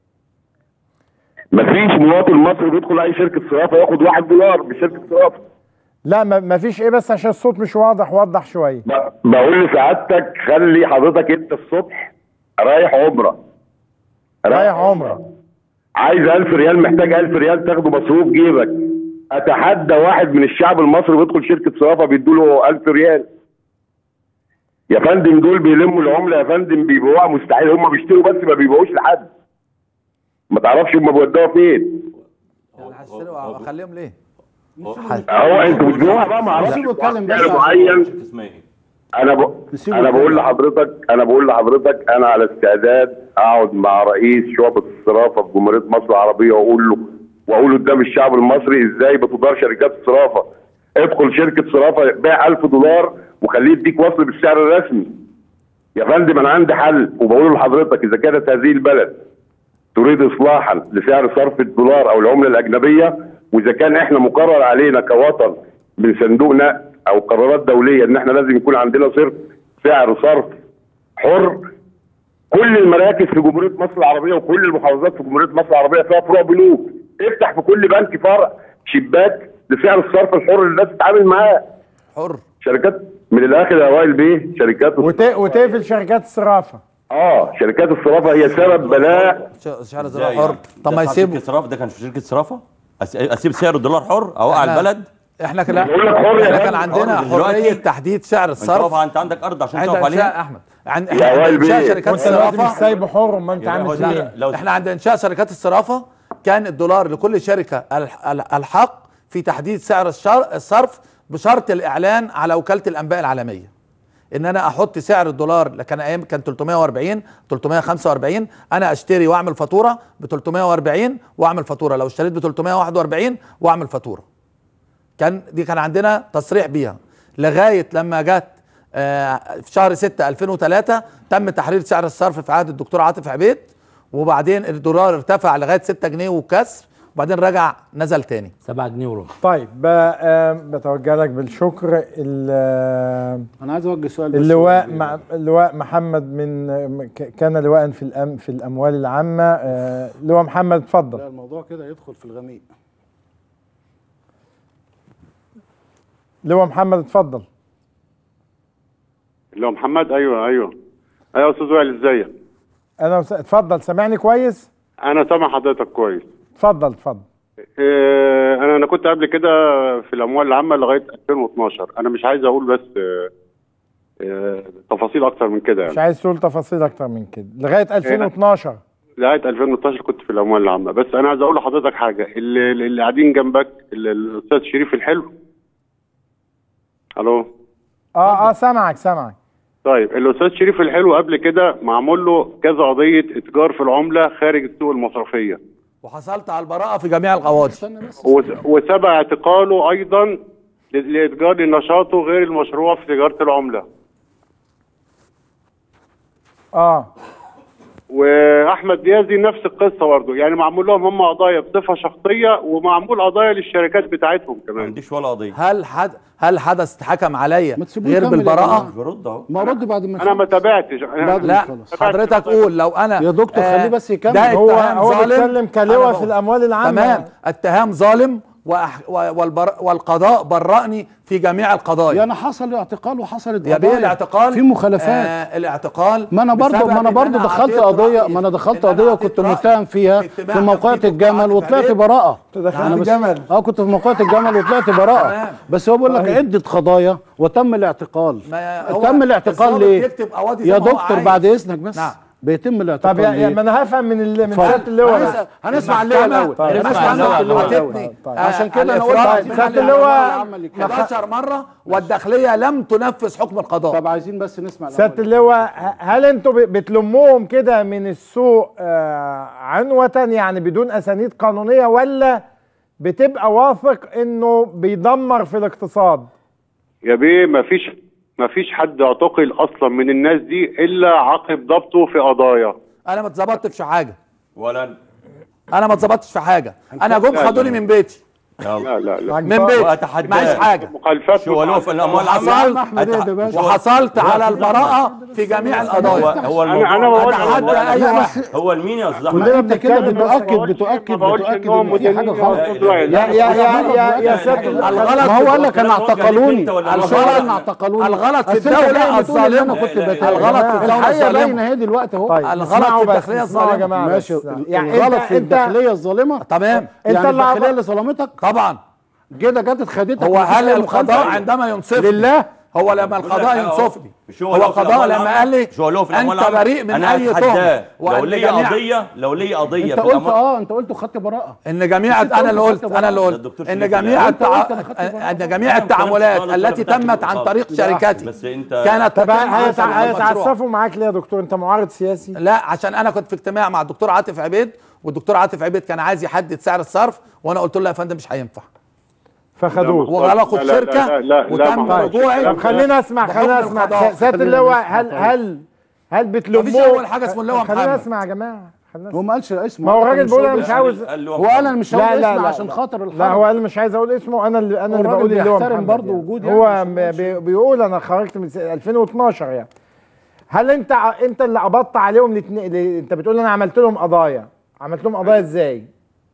مفيش مواطن مصري بيدخل اي شركه صرافه ياخد 1 دولار بشركه صرافه لا ما ما فيش ايه بس عشان الصوت مش واضح وضح شويه ب- بقول لسعادتك خلي حضرتك انت الصبح رايح عمره رايح عمره عايز 1000 ريال محتاج 1000 ريال تاخده مصروف جيبك اتحدى واحد من الشعب المصري بيدخل شركه صرافه بيدوا له 1000 ريال يا فندم دول بيلموا العمله يا فندم بيبيعوها مستحيل هم بيشتروا بس ما بيبيعوش لحد ما تعرفش هم بيودوها فين يعني هشتري اخليهم ليه؟ هو انتوا بتبيعوها بقى ما اعرفش سيبه يتكلم بس. سعر معين شركة اسمها ايه؟ انا ب... نسيبه انا بقول يتكلم. لحضرتك انا بقول لحضرتك انا على استعداد اقعد مع رئيس شعبة الصرافة في جمهورية مصر العربية واقول له واقول قدام الشعب المصري ازاي بتدار شركات الصرافة ادخل شركة صرافة بيع 1000 دولار وخليه يديك وصل بالسعر الرسمي يا فندم انا عندي حل وبقول لحضرتك اذا كانت هذه البلد تريد اصلاحا لسعر صرف الدولار او العمله الاجنبيه واذا كان احنا مقرر علينا كوطن من صندوق نقد او قرارات دوليه ان احنا لازم يكون عندنا صرف سعر صرف حر كل المراكز في جمهوريه مصر العربيه وكل المحافظات في جمهوريه مصر العربيه فيها فروع بنوك افتح في كل بنك فرع شباك لسعر الصرف الحر اللي الناس تتعامل معاه حر شركات من الاخر يا وائل بيه شركات وت... وتقفل شركات الصرافه اه شركات الصرافه هي سبب بلاء ش- شهر ازاي زراعة حر يعني؟ طب ده ما صاحب يسيبوا شركة صرافة ده كان في شركة صرافة أس- اسيب سعر الدولار حر اوقع إحنا- البلد احنا كان بقول لك حر يا احنا كان فندم. عندنا حر دلوقتي. حريه تحديد سعر انت الصرف واقف انت عندك ارض عشان عند تقف انشاء عليها احمد عند يا احنا عند وائل انشاء بيه. شركات وانت دلوقتي مش الصرافه سايبه حر ما انت يا عامل هو فيه ده- ايه لو احنا عند انشاء شركات الصرافه كان الدولار لكل شركه الح- ال- الحق في تحديد سعر الشر- الصرف بشرط الاعلان على وكاله الانباء العالميه ان انا احط سعر الدولار اللي كان ايام كان 340 345 انا اشتري واعمل فاتوره ب 340 واعمل فاتوره لو اشتريت ب 341 واعمل فاتوره كان دي كان عندنا تصريح بيها لغايه لما جت آه، في شهر 6 2003 تم تحرير سعر الصرف في عهد الدكتور عاطف عبيد وبعدين الدولار ارتفع لغايه 6 جنيه وكسر وبعدين رجع نزل تاني 7 جنيه وربع طيب ب- آه، بتوجه لك بالشكر ال- آه، انا عايز اوجه سؤال بس اللواء مع اللواء محمد من آه، ك- كان لواء في الأم في الاموال العامه آه، لواء محمد لا اتفضل الموضوع كده يدخل في الغميق لواء محمد اتفضل اللي هو محمد ايوه ايوه ايوه يا استاذ وائل ازيك انا وس- اتفضل سامعني كويس انا سامع حضرتك كويس اتفضل اتفضل إيه انا انا كنت قبل كده في الاموال العامه لغايه 2012 انا مش عايز اقول بس آه، آه، تفاصيل اكتر من كده مش يعني عايز تقول تفاصيل اكتر من كده لغايه 2012 لغايه 2012 كنت في الاموال العامه بس انا عايز اقول لحضرتك حاجه اللي, اللي قاعدين جنبك ال- الاستاذ شريف الحلو الو اه اه سامعك سامعك طيب الاستاذ شريف الحلو قبل كده معمول له كذا قضيه اتجار في العمله خارج السوق المصرفيه وحصلت على البراءه في جميع القواضي وس- وسبق اعتقاله ايضا ل- لاتجار نشاطه غير المشروع في تجاره العمله اه واحمد ديازي نفس القصه برضه يعني معمول لهم هم قضايا بصفه شخصيه ومعمول قضايا للشركات بتاعتهم ما كمان عنديش ولا قضيه هل حد هل حدث اتحكم عليا ما تسيبوه غير يكمل يا بالبراءه جماعة. برد اهو ما رد بعد ما انا ما تابعتش بعد أنا ما لا خلاص. حضرتك قول لو انا يا دكتور خليه بس يكمل. ده هو اتهام هو ظالم بيتكلم أنا كلواء بقول. في الاموال العامه تمام اتهام ظالم وأح... و- والبر... والقضاء برأني في جميع القضايا يعني حصل اعتقال وحصلت يا بيه قضايا. الاعتقال في مخالفات آه الاعتقال ما انا برضو بسبب ما انا إن برضو دخلت عطيت قضيه رأيي، ما انا دخلت إن أنا قضيه عطيت وكنت رأيي متهم فيها في اجتماع في موقعة كان فيه الجمل دكتور وطلعت عاطف براءة دخلت أنا بس- الجمل. اه كنت في موقعة الجمل وطلعت براءة تمام. بس هو بيقول لك عدة قضايا وتم الاعتقال ما هو تم الاعتقال الضابط ليه؟ يكتب قواضي زي يا ما هو دكتور عايز. بعد اذنك بس نعم. بيتم طب الاعتقال يا, يا ليه؟ ما انا هفهم من ال... من اتفضل. سياده اللواء هنسأل- بس. هنسمع اللواء الاول المحكمة- هنسمع المحكمة سيادة اللواء طيب، الاول طيب، طيب. عشان كده انا الإفراج قلت من سيادة الأموال اللواء العامة 11 مرة والداخلية لم تنفذ حكم القضاء طب عايزين بس نسمع سياده الأول. اللواء ه- هل انتوا ب- بتلموهم كده من السوق آه عنوة يعني بدون اسانيد قانونيه ولا بتبقى واثق انه بيدمر في الاقتصاد؟ يا بيه ما فيش ما فيش حد اعتقل اصلا من الناس دي الا عقب ضبطه في قضايا أنا ما اتظبطتش في حاجة ولا أنا ما اتظبطش في حاجة أنا جم لا، خدوني لا. من بيتي لا لا لا من بيتي وأتحداك. معيش حاجة مخالفات شو له في الاموال حصل العامه احمد ايه ده باشا وحصلت على البراءة في جميع هو القضايا هو انا الموضوع انا بقول أتحدى انا أي لا، واحد بس- هو المين يا استاذ احمد كلنا انت كده بنتكلم بتؤكد ما بتؤكد بقولش بتؤكد إنهم ان في حاجه مدينين غلط أستاذ وائل. يا يا يا يا يا سياده الغلط ما هو قال لك انا الكلام موجه ليك اعتقلوني أنت ولا الغلط الغلط- انا اعتقلوني الغلط في أصل أنت الدولة جاي بتقول إن انا الظالمة. كنت لا، لا، بتابع الغلط في الدولة الحقيقه الظالمة. باينه اهي دلوقتي اهو طيب الغلط اسمعوا في بس الداخلية اسمعوا يا الظالمة. جماعه ماشي بس. يعني الغلط في الداخليه الظالمه تمام انت يعني اللي الداخليه عبط- اللي ظلمتك طبعا كده جت اتخدتك هو مفيش هل أي القضاء مخالفة. عندما ينصفني لله هو لما القضاء ينصفني مش هو له في القضاء الأموال لما العامة؟ قال لي مش هو له في الاموال انت العامة؟ بريء من أنا اي أتحداه. تهمه لو وان لي جميع قضيه لو لي قضيه انت في قلت الاموال اه انت قلت وخدت براءه ان جميع أنت انا اللي قلت قلت انا اللي ده قلت الدكتور ان شريف جميع اللي قال. التع... أنت قلت أنا خدت ان جميع كلام التعاملات خالص التي ولا تمت بتاعتك عن غلط. طريق يبقى شركتي بس انت كانت طب تتم حسب المشروع. هيتعسفوا معاك ليه يا دكتور انت معارض سياسي؟ لا عشان انا كنت في اجتماع مع الدكتور عاطف عبيد والدكتور عاطف عبيد كان عايز يحدد سعر الصرف وانا قلت له لا يا فندم مش هينفع فخدوه وغلقوا لا، لا، الشركه لا، لا، لا، وتم ما هو- رجوعي طب خلينا اسمع بحكم خلينا اسمع القضاء. س- سياده خلينا اللواء نسمع هل طيب. هل هل بتلموه مفيش أول حاجة اسمه اللواء خلينا محمد. اسمع يا جماعه خلينا هو اسمع ما قالش اسمه ما هو الراجل مش بيقول انا هقول مش اسمه. عاوز قال له هو قال انا مش لا هقول لا اسمه لا عشان لا. خاطر الحرب لا هو قال مش عايز اقول اسمه انا اللي انا اللي الراجل بقول اللي هو بيحترم محمد برضه يعني. وجود يعني هو عشان م- ما يقولش. بي- بيقول انا خرجت من س- 2012 يعني هل انت ع- انت اللي قبضت عليهم الاثنين انت بتقول انا عملت لهم قضايا عملت لهم قضايا ازاي؟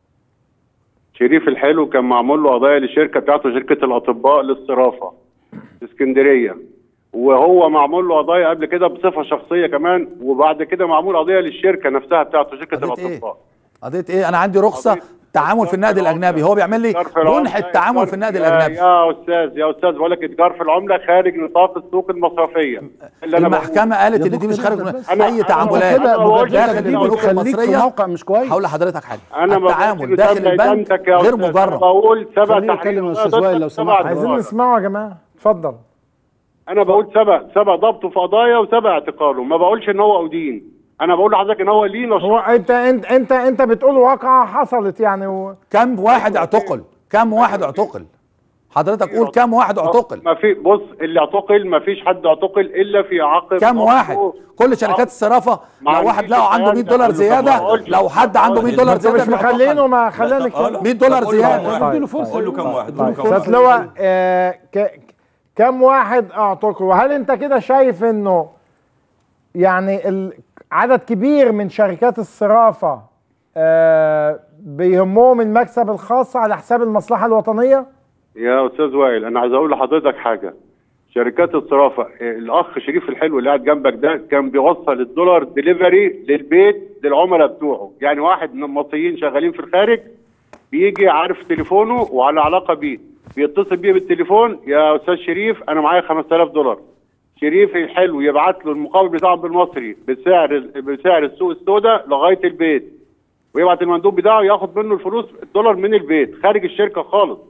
شريف الحلو كان معمول له قضايا للشركه بتاعته شركه الاطباء للصرافه في اسكندريه وهو معمول له قضايا قبل كده بصفه شخصيه كمان وبعد كده معمول قضيه للشركه نفسها بتاعته شركه قضية إيه؟ الاطباء قضيه ايه انا عندي رخصه قضية- تعامل في النقد الاجنبي هو بيعمل لي جنح التعامل في النقد يا- الاجنبي يا استاذ يا استاذ بقول لك اتجار في العمله خارج نطاق السوق المصرفيه اللي أنا المحكمه بقوله. قالت ان دي مش خارج أنا- اي أنا تعاملات كده بقول داخل لك البنوك بتخليك في المصريه موقع مش كويس هقول لحضرتك حاجه انا ما التعامل بقولش داخل تم البنك إدانتك يا غير أستاذ. أنا مبرر بقول سبع خليه تحريم يتكلم يا أستاذ ضد وائل لو سبع سمحت. عايزين دولار. نسمعه يا جماعه اتفضل انا بقول سبع سبع ضبطه في قضايا وسبع اعتقاله ما بقولش ان هو ادين انا بقول لحضرتك ان هو ليه نشاط هو انت انت انت انت بتقول واقعه حصلت يعني و... كم واحد اعتقل كم واحد اعتقل حضرتك قول كم واحد اعتقل ما في بص اللي اعتقل ما فيش حد اعتقل الا في عقب كم ضبطه. واحد كل شركات الصرافه ما لو واحد عنديش لقوا عنده 100 الكلام ده. دولار كله كم زياده واحد. لو حد عنده 100 دولار انتوا زياده مش مخلينه ما خلينا نتكلم 100 دولار زياده طيب، اديله فرصه قول له كم واحد قول له طيب كم استاذ واحد لواء آه ك... كم واحد اعتقل وهل انت كده شايف انه يعني ال... عدد كبير من شركات الصرافه آه بيهمهم المكسب الخاص على حساب المصلحه الوطنيه؟ يا استاذ وائل انا عايز اقول لحضرتك حاجه شركات الصرافه إيه، الاخ شريف الحلو اللي قاعد جنبك ده كان بيوصل الدولار ديليفري للبيت للعملاء بتوعه يعني واحد من المصريين شغالين في الخارج بيجي عارف تليفونه وعلى علاقه بيه بيتصل بيه بالتليفون يا استاذ شريف انا معايا 5000 دولار شريف الحلو يبعت له المقابل بتاعه بالمصري بسعر بسعر السوق السوداء لغايه البيت ويبعت المندوب بتاعه ياخد منه الفلوس الدولار من البيت خارج الشركه خالص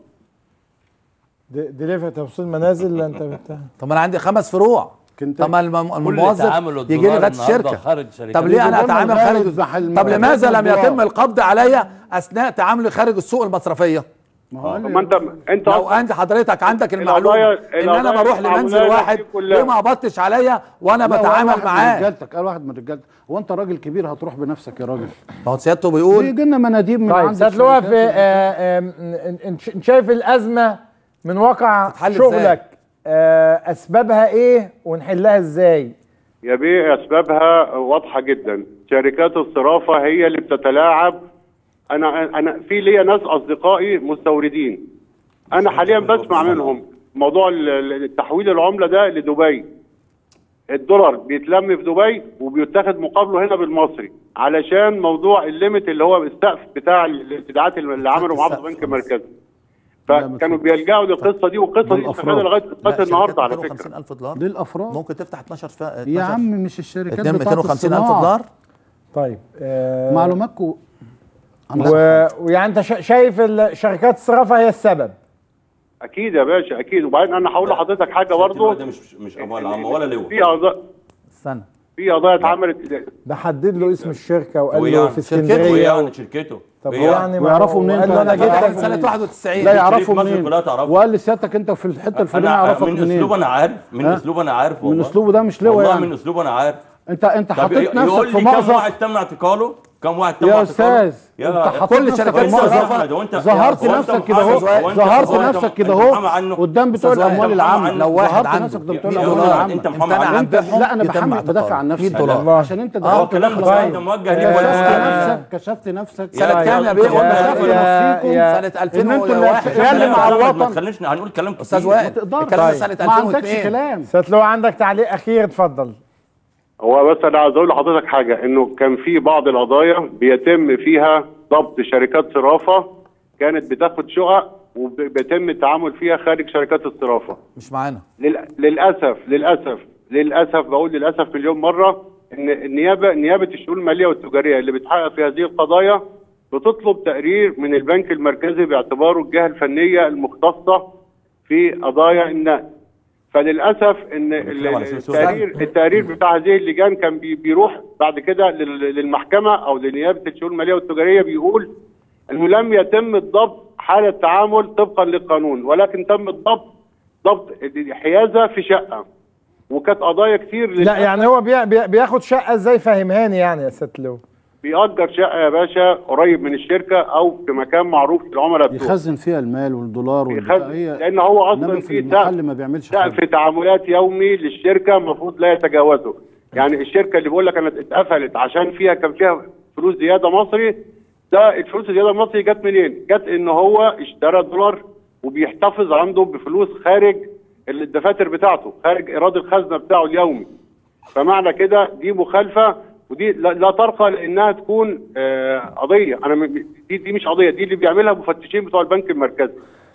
ديليفري توصيل منازل اللي انت بتاع طب انا عندي خمس فروع كنتاكي. طب ما الم- كل الموظف تعامل يجي لي الدولار لغايه النهارده الشركه خارج شركات طب ليه انا الدولار اتعامل الغالي خارج بحل- طب لماذا لم الدولار. يتم القبض عليا اثناء تعاملي خارج السوق المصرفيه ما هو قال طب ما لي- انت انت لو أصلاً انت حضرتك عندك القضايا- المعلومه ان انا القضايا بروح لمنزل التعاملات واحد دي كلها. ليه ما قبضتش عليا وانا لا، قال بتعامل واحد من معاه رجالتك قال واحد من رجالتك هو انت راجل كبير هتروح بنفسك يا راجل ما هو سيادته بيقول بيجي لنا مناديب من طيب عند استاذ لواء في الشركات. آه، آم، ان- ان إن شايف الازمه من واقع تتحل شغلك إزاي؟ آه، اسبابها ايه ونحلها ازاي؟ يا بيه اسبابها واضحه جدا شركات الصرافه هي اللي بتتلاعب انا انا في ليا ناس اصدقائي مستوردين انا حاليا بسمع منهم موضوع ال- ال- التحويل العمله ده لدبي الدولار بيتلم في دبي وبيتاخد مقابله هنا بالمصري علشان موضوع الليمت اللي هو السقف بتاع الابتداعات اللي عمله محافظ السقف. البنك المركزي لا، فكانوا ما بيلجأوا للقصه دي والقصه دي بالأفراد. شغاله لغايه لا، لغايه النهارده على شركات فكره 250000 دولار دي الافراد ممكن تفتح 12 ف... يا عم مش الشركات 2 بتاعت 250000 الصناعة. دولار طيب آه، معلوماتكم و... ويعني انت شا- شايف ال- شركات الصرافه هي السبب اكيد يا باشا اكيد وبعدين انا هقول لحضرتك حاجه برضه ده مش مش اموال عامه ولا لواء في قضايا استنى في قضايا اتعملت ده حدد له اسم الشركه وقال هو له يعني في شركته اسكندريه يعني شركته طب هي هو يعني ما ويعرفوا هو منين قال له انا انت؟ جيت يعرفوا لك سنه منين؟ 91 لا شريف يعرفوا مصر منين كلها تعرفه. وقال لسيادتك انت في الحته الفلانيه انا يعرفك من منين اسلوبه انا عارف من ها؟ اسلوبه انا عارف من والله اسلوبه ده مش لواء والله يعني من اسلوبه انا عارف انت انت طب حطيت يقول نفسك لي في كم مأزق واحد تم اعتقاله كم واحد تم يا اعتقاله استاذ يا انت حطيت كل نفسك شركات في الصرافة مأزق أحمد، هو أنت- ظهرت هو أنت نفسك كده محافظ- اهو هو أنت- ظهرت هو أنت- نفسك كده أنت اهو محامي عنه. قدام بتوع أستاذ وائل، الاموال أنت محامي العامه عنه. لو واحد ظهرت عنده نفسك قدام يا- بتوع يا الاموال أستاذ، العامه أنت محامي أنا عنه انت عبدهم لا انا يتم بحمل اعتقاله. بدافع عن نفسي 100 دولار الله. عشان انت اه دخلت كلام دخلة طيب. غلط. ده موجه يا- ليك كشفت ولا- نفسك كشفت نفسك سنة يا- كام يا يا- بيه؟ يا- قلنا يا- سنة يا- يا- سنة ان انتوا اللي 2001 اتكلم كلام على ما الوطن تخليناش هنقول كلام كتير استاذ وائل تقدرش. الكلام طيب. سنة ما عندكش 2002 كلام استاذ لو عندك تعليق اخير اتفضل هو بس انا عايز اقول لحضرتك حاجه انه كان في بعض القضايا بيتم فيها ضبط شركات صرافه كانت بتاخد شقق وبيتم التعامل فيها خارج شركات الصرافه مش معانا لل- للاسف للاسف للاسف بقول للاسف مليون مره ان النيابه نيابه الشؤون الماليه والتجاريه اللي بتحقق في هذه القضايا بتطلب تقرير من البنك المركزي باعتباره الجهه الفنيه المختصه في قضايا النقد فللاسف ان ال- بنتكلم على سوق السوق. التقرير التقرير بتاع هذه اللجان كان بي- بيروح بعد كده لل- للمحكمه او لنيابه الشؤون الماليه والتجاريه بيقول انه لم يتم الضبط حاله تعامل طبقا للقانون ولكن تم الضبط ضبط حيازه في شقه وكانت قضايا كتير لا للأسف يعني هو بي بي بياخد شقه ازاي فهمهاني يعني يا ست لو بيأجر شقه يا باشا قريب من الشركه او في مكان معروف للعملاء بتوعه يخزن فيها المال والدولار بيخزن والبتاع هي لان هو انما اصلا في في المحل ما بيعملش حاجه سقف تعاملات يومي للشركه المفروض لا يتجاوزه يعني الشركه اللي بيقول لك انا اتقفلت عشان فيها كان فيها فلوس زياده مصري ده الفلوس الزياده المصري جت منين؟ جت ان هو اشترى دولار وبيحتفظ عنده بفلوس خارج الدفاتر بتاعته خارج ايراد الخزنه بتاعه اليومي فمعنى كده دي مخالفه ودي لا, لا ترقى لانها تكون آه قضيه انا م- دي دي مش قضيه دي اللي بيعملها مفتشين بتوع البنك المركزي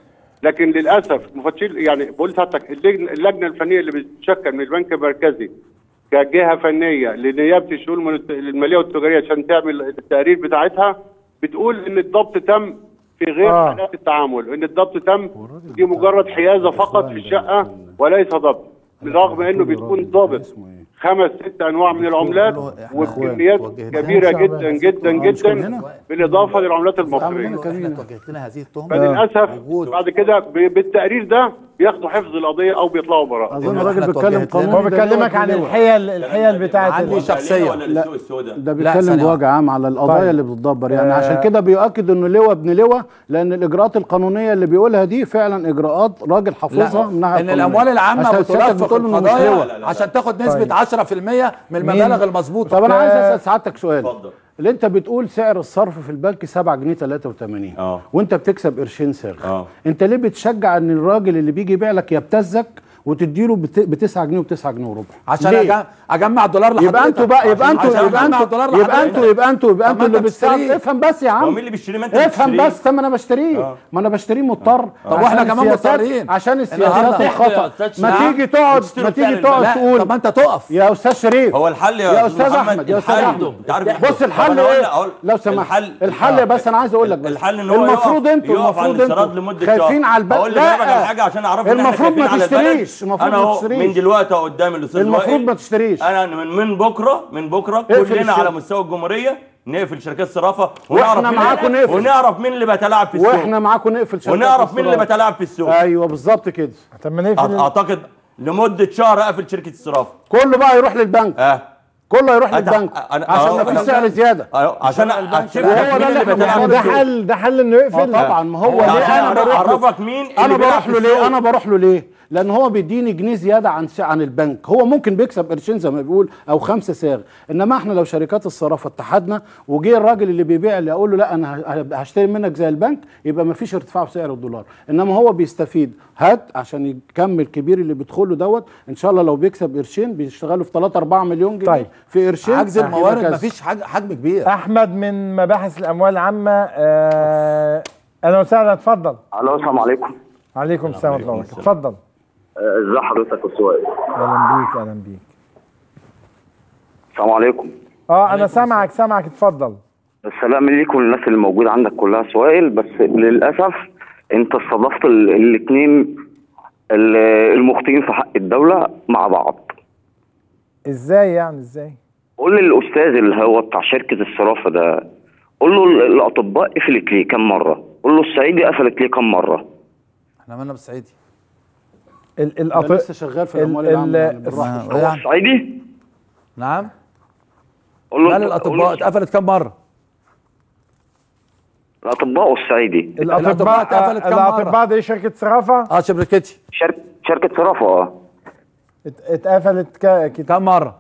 لكن للاسف مفتشين يعني بقول لحضرتك اللجنه اللجنة الفنيه اللي بتتشكل من البنك المركزي كجهه فنيه لنيابه الشؤون الماليه والتجاريه عشان تعمل التقارير بتاعتها بتقول ان الضبط تم في غير آه. حالات التعامل ان الضبط تم دي مجرد حيازه فقط في الشقه وليس ضبط بالرغم انه بيكون ضابط خمس ست انواع من العملات وبكميات كبيره جدا جدا جدا بالاضافه للعملات المصريه احنا توجهت لنا هذه التهمه فللاسف بعد كده ب- بالتقرير ده بياخدوا حفظ القضيه او بيطلعوا براءه اظن إحنا الراجل بيتكلم توجهت لنا. هو قانوني ده بيكلمك لواء عن بلواء. الحيل الحيل بتاعت عندي ال- شخصيه ولا لا السوق السوداء ده لا، بيتكلم ثانية بوجه عام على القضايا طيب. اللي بتتدبر يعني آه. عشان كده بيؤكد انه لواء ابن لواء لان الاجراءات القانونيه اللي بيقولها دي فعلا اجراءات راجل حافظها من ناحيه ان الاموال العامه عشان سيادتك بتلف في بتقول انه مش القضايا لواء عشان تاخد نسبه طيب. 10% من المبالغ المظبوطه طب انا عايز اسال سعادتك سؤال اتفضل. اللي انت بتقول سعر الصرف في البنك 7 جنيه 83 اه. وانت بتكسب قرشين صرف اه. انت ليه بتشجع ان الراجل اللي بيجي يبيع لك يبتزك وتديله ب 9 جنيه و9 جنيه وربع عشان ليه؟ أجا- اجمع الدولار لحضرتك يبقى انتوا بقى يبقى عشان- انتوا عشان يبقى أجمع انتوا الدولار يبقى لحضرتك. انتوا يبقى انتوا يبقى طب انتوا ما اللي أنت بتشتريه. بتساعد افهم بس يا هو عم مين اللي بيشتري ما انت افهم بتشتريه. بس طب ما انا بشتريه آه. ما انا بشتريه مضطر طب واحنا عشان كمان السياسات- مضطرين. عشان النهاردة السياسات يا الخطا أستاذ ما نعم. تيجي تقعد بتشتروا ما تيجي فعلا. تقعد لا تقول طب ما انت تقف يا استاذ شريف هو الحل يا, يا أستاذ استاذ محمد، احمد يا استاذ الحل- احمد انت عارف بص الحل طب أنا ايه أقول- لو سمحت الحل الحل بس انا عايز اقول لك بس الحل ان هو المفروض يقف- انتوا يقف على المفروض الاستيراد انتوا لمده خايفين شهر. على البلد اقول لحضرتك على حاجه عشان اعرف ان احنا المفروض ما خايفين على تشتريش البلد. المفروض انا ما اهو تشتريش من دلوقتي قدام الاستاذ المفروض وائل، ما تشتريش انا من من بكره من بكره اقفل كلنا الشغل. على مستوى الجمهوريه نقفل شركات الصرافه واحنا مين- معاكم نقفل. ونعرف مين اللي بيتلاعب في السوق واحنا معاكم نقفل شركات ونعرف مين اللي الصراف. بيتلاعب في السوق ايوه بالظبط كده طب ما نقفل ال- اعتقد لمده شهر اقفل شركه الصرافه كله بقى يروح للبنك اه كله يروح أنا- للبنك أنا- عشان أه، ما فيش أنا- سعر زياده أه، عشان اكتشف وهو لك ده مين اللي اللي احنا بيتلاعب يعني في ده السوق حل ده حل انه اه يقفل طبعا ما هو ليه عشان انا بروح له اعرفك مين اللي انا بيلعب بروح في له ليه السوق. انا بروح له ليه لان هو بيديني جنيه زياده عن س- عن البنك هو ممكن بيكسب قرشين زي ما بيقول او خمسه ساغ انما احنا لو شركات الصرافه اتحدنا وجه الراجل اللي بيبيع اللي اقول له لا انا ه- هشتري منك زي البنك يبقى ما فيش ارتفاع في سعر الدولار انما هو بيستفيد هات عشان يكمل كبير اللي بيدخله دوت ان شاء الله لو بيكسب قرشين بيشتغلوا في 3 4 مليون جنيه طيب. في قرشين عجز يبقى الموارد كذا. مفيش حاج- حجم كبير احمد من مباحث الاموال العامه آه اهلا وسهلا اتفضل الو السلام عليكم عليكم السلام ورحمه الله وبركاته اتفضل آه، ازي حضرتك السؤال اهلا بيك اهلا بيك السلام عليكم اه انا سامعك سامعك اتفضل السلام ليكم للناس اللي موجوده عندك كلها سؤال بس للاسف انت استضفت الاثنين المخطئين في حق الدوله مع بعض ازاي يعني ازاي قول للاستاذ اللي هو بتاع شركه الصرافه ده قول له ال- الاطباء قفلت ليه كم مره قول له الصعيدي قفلت ليه كم مره احنا مالنا بالصعيدي ال ال ده لسه شغال في الاموال ال- العامه ال- يعني بالراحه هو شوية. يعني الصعيدي نعم قول له مال قول الاطباء له اتقفلت كم مره الاطباء والصعيدي الاطباء الأطباء اتقفلت كم مرة؟ الاطباء دي شركه صرافه اه شركتي شركه شركه صرافه اه ات- اتقفلت ك- كت- كم مره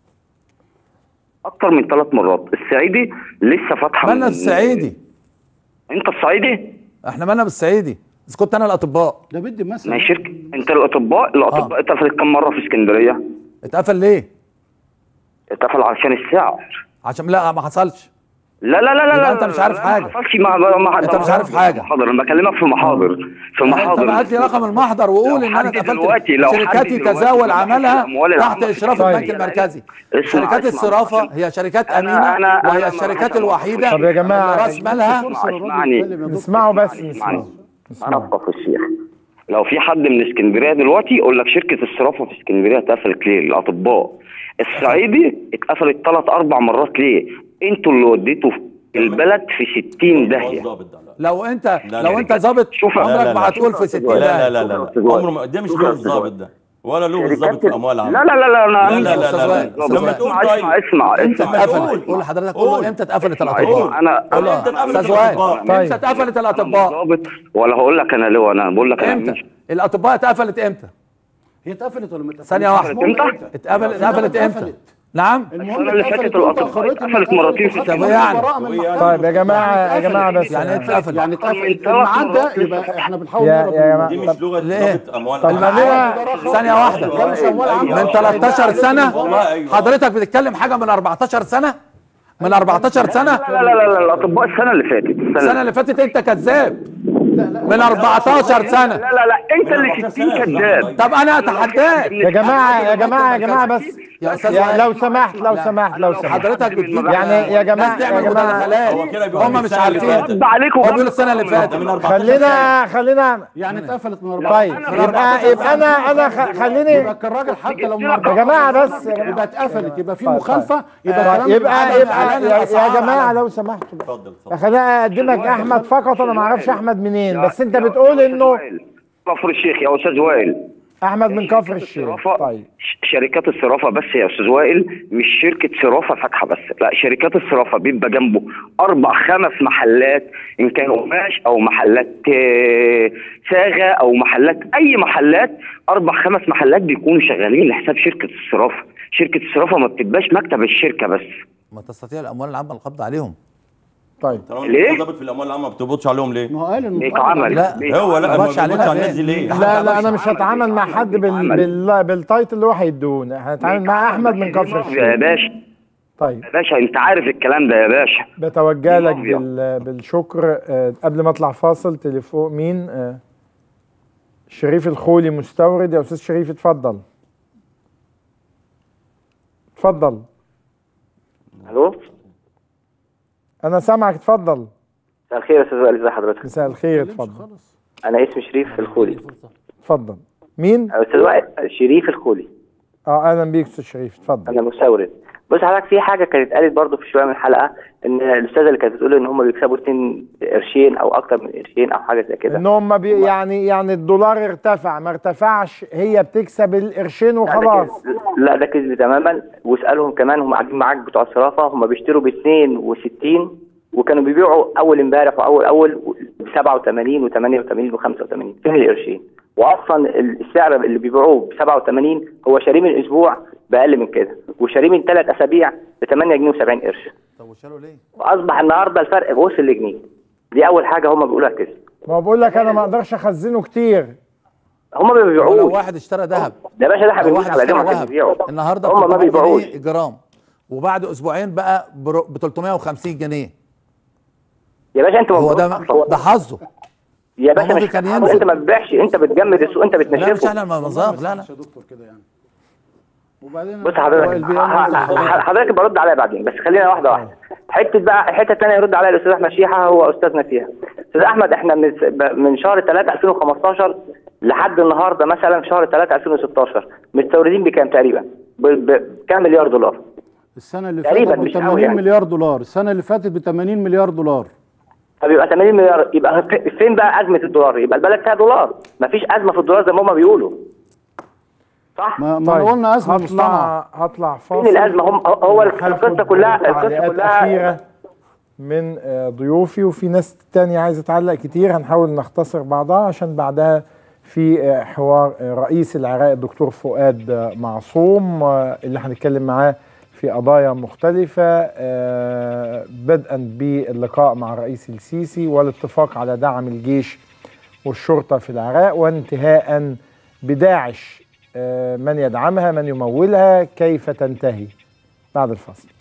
اكتر من ثلاث مرات الصعيدي لسه فاتحه مالنا من- بالصعيدي انت الصعيدي احنا مالنا بالصعيدي اذا كنت انا الاطباء ده بدي مثلا ما هي شركه انت الاطباء الاطباء اتقفلت كم مره في اسكندريه اتقفل ليه اتقفل علشان السعر عشان لا ما حصلش لا لا لا لا يبقى لا أنت مش عارف لا، حاجة. ما حصلش مع مع أنت مش عارف حاجة. محاضر انا بكلمك في محاضر في انت محاضر هات لي رقم المحضر وقول لو ان انا حد اتقفلت دلوقتي- لو حد شركاتي دلوقتي تزاول بحث عملها الأموال تحت العامة في اشراف الدولة البنك يعني. المركزي اسمع- شركات اسمع الصرافه عشان- هي شركات أنا- امينه أنا- وهي أنا الشركات ما- الوحيده طب يا جماعه راس مالها اسمعني نسمعه بس اسمعني. نسمعه انا في كفر الشيخ لو في حد من اسكندريه دلوقتي يقول لك شركه الصرافه في اسكندريه اتقفلت ليه الاطباء الصعيدي اتقفلت ثلاث اربع مرات ليه انتوا اللي وديتوا البلد في 60 داهيه الضابط ده لا. لو انت لا، لو لا. انت ظابط شوف- لا، عمرك لا، ما لا. هتقول في 60 لا لا ده لا لا شكرا أستاذ وائل. عمره ما ده مش شكرا له أستاذ الضابط وائل. ده ولا له الضابط شركات في الاموال العامه لا لا لا لا انا لا لا لا أستاذ لا وائل، لا أستاذ لما وائل. تقول اسمع طيب اسمع اسمع امتى اسمع اتقفلت قول لحضرتك قول قول. له امتى اتقفلت اسمع، الاطباء انا قول له امتى اتقفلت استاذ وائل الأطباء؟ طيب. امتى اتقفلت أنا الاطباء ضابط ولا هقول لك انا ليه انا بقول لك انا امتى مش الاطباء اتقفلت امتى هي اتقفلت ولا ما اتقفلتش؟ ثانيه واحده امتى؟ اتقفلت اتقفلت امتى نعم السنه اللي فاتت الاطباء اتقفلت مرتين في طب السنه يعني طيب يا جماعه يا جماعه بس يعني ايه اتقفل يعني اتقفل الميعاد ده يبقى احنا بنحاول يا نهرب يا منه. دي جماعه مش لغه ليه؟ لغه اموال طب عامة. خلينا ثانية واحدة ده مش أموال عامة. من 13 سنة والله أيوة. حضرتك بتتكلم حاجة من 14 سنة من 14 سنة لا لا لا لا الاطباء السنه اللي فاتت السنة اللي فاتت انت كذاب من 14 سنة لا لا لا انت اللي 60 كذاب طب انا اتحداك يا جماعه يا جماعه يا جماعه بس يا استاذ يا وائل. لو سمحت لو سمحت لو سمحت حضرتك بتجيب يعني يا جماعه ناس تعمل يا جماعه مداخلات هو كده بيقول هم مش السنة اللي عارفين فاتت. رد عليكم هو بيقول السنة اللي ده فاتت من 14 سنة. خلينا خلينا يعني اتقفلت من 14 طيب يبقى يبقى انا انا خ- خليني يبقى الراجل حتى لو من يا 14 جماعه بس يا جماعه يبقى اتقفلت يبقى في طيب، مخالفه يبقى يبقى الكلام يبقى, يبقى إعلان يا, الأسعار يا جماعه على- لو سمحتوا اتفضل اتفضل خليني اقدمك احمد فقط انا ما اعرفش احمد منين بس انت بتقول انه كفر الشيخ يا استاذ وائل احمد من كفر الشيخ الصرافة طيب ش- شركات الصرافة بس يا استاذ وائل مش شركة صرافة فاتحة بس لا شركات الصرافة بيبقى جنبه اربع خمس محلات ان كانوا قماش او محلات آه، صاغة او محلات اي محلات اربع خمس محلات بيكونوا شغالين لحساب شركة الصرافة شركة الصرافة ما بتبقاش مكتب الشركة بس ما تستطيع الاموال العامة القبض عليهم طيب طالما ليه؟ انت ضابط في الاموال العامه ما بتقبضش عليهم ليه؟ ما هو قال انه ليك عمل لا. ليك هو لا ما ما بقاش علينا بيقبضش على فين؟ الناس دي ليه؟ لا لا انا مش هتعامل مع حد بال بال بالتايتل اللي هو هيدوني هنتعامل مع احمد من كفر يا الشيخ باشا طيب يا باشا انت عارف الكلام ده يا باشا بتوجه لك مافيا. بال بالشكر آه، قبل ما اطلع فاصل تليفون مين آه، شريف الخولي مستورد يا استاذ شريف اتفضل اتفضل الو انا سامعك اتفضل مساء الخير يا استاذ وائل ازي حضرتك مساء الخير اتفضل انا اسمي شريف الخولي اتفضل مين استاذ وائل شريف الخولي اه اهلا بيك استاذ شريف اتفضل انا مستورد بص حضرتك في حاجه كانت قالت برضو في شويه من الحلقه ان الاستاذه اللي كانت بتقول ان هم بيكسبوا 2 قرشين او اكتر من قرشين او حاجه زي كده ان هم بي يعني يعني الدولار ارتفع ما ارتفعش هي بتكسب القرشين لا، ده وخلاص كذب. لا ده كذب تماما واسالهم كمان هم قاعدين معاك بتوع الصرافه هم بيشتروا ب 62 وكانوا بيبيعوا اول امبارح واول اول ب 87 و88 و85 فين القرشين؟ واصلا السعر اللي بيبيعوه ب 87 هو شاريه من اسبوع باقل من كده وشاريه من ثلاث اسابيع ب 8 جنيه و70 قرش طب وشالوا ليه؟ واصبح النهارده الفرق وصل لجنيه دي اول حاجه هم بيقولوها كده ما هو بقول لك انا ما اقدرش اخزنه كتير هم ما لو بيبيعوش واحد اشترى ذهب ده يا باشا ده لو بيبيعوش واحد على اشترى جمعه ذهب بيبيعوا النهارده ب هم ما 300 بيبيعوش جنيه جرام وبعد اسبوعين بقى ب 350 جنيه يا باشا انت هو مبروك ده أصلاً. ده حظه يا باشا ممكن مش كان حقه. ينزل. انت ما بتبيعش انت بتجمد السوق انت لا مش بتنشفه احنا المنظار لا لا يا دكتور كده يعني وبعدين بص حضرتك ح- ح- حضرتك برد عليا بعدين بس خلينا واحده واحده حته بقى الحته الثانيه يرد عليا الاستاذ احمد شيحه هو استاذنا فيها استاذ احمد احنا من من شهر 3 2015 لحد النهارده مثلا شهر 3 2016 مستوردين بكام تقريبا ب- بكام مليار دولار السنه اللي تقريباً فاتت ب مش قوي 80 يعني. مليار دولار السنه اللي فاتت ب 80 مليار دولار طب يبقى 80 مليار يبقى في- فين بقى ازمه الدولار يبقى البلد فيها دولار مفيش ازمه في الدولار زي ما هم بيقولوا صح ما, ما قلنا ازمه مصطنعه هطلع هطلع فاصل فين الازمه هم هو هاخد القصه كلها القصه تعليقات كلها أخيرة من آه، ضيوفي وفي ناس تانية عايزة تعلق كتير هنحاول نختصر بعضها عشان بعدها في آه، حوار آه، رئيس العراق الدكتور فؤاد آه، معصوم آه، اللي هنتكلم معاه في قضايا مختلفة آه، بدءا باللقاء مع الرئيس السيسي والاتفاق على دعم الجيش والشرطة في العراق وانتهاء بداعش آه، من يدعمها من يمولها كيف تنتهي بعد الفصل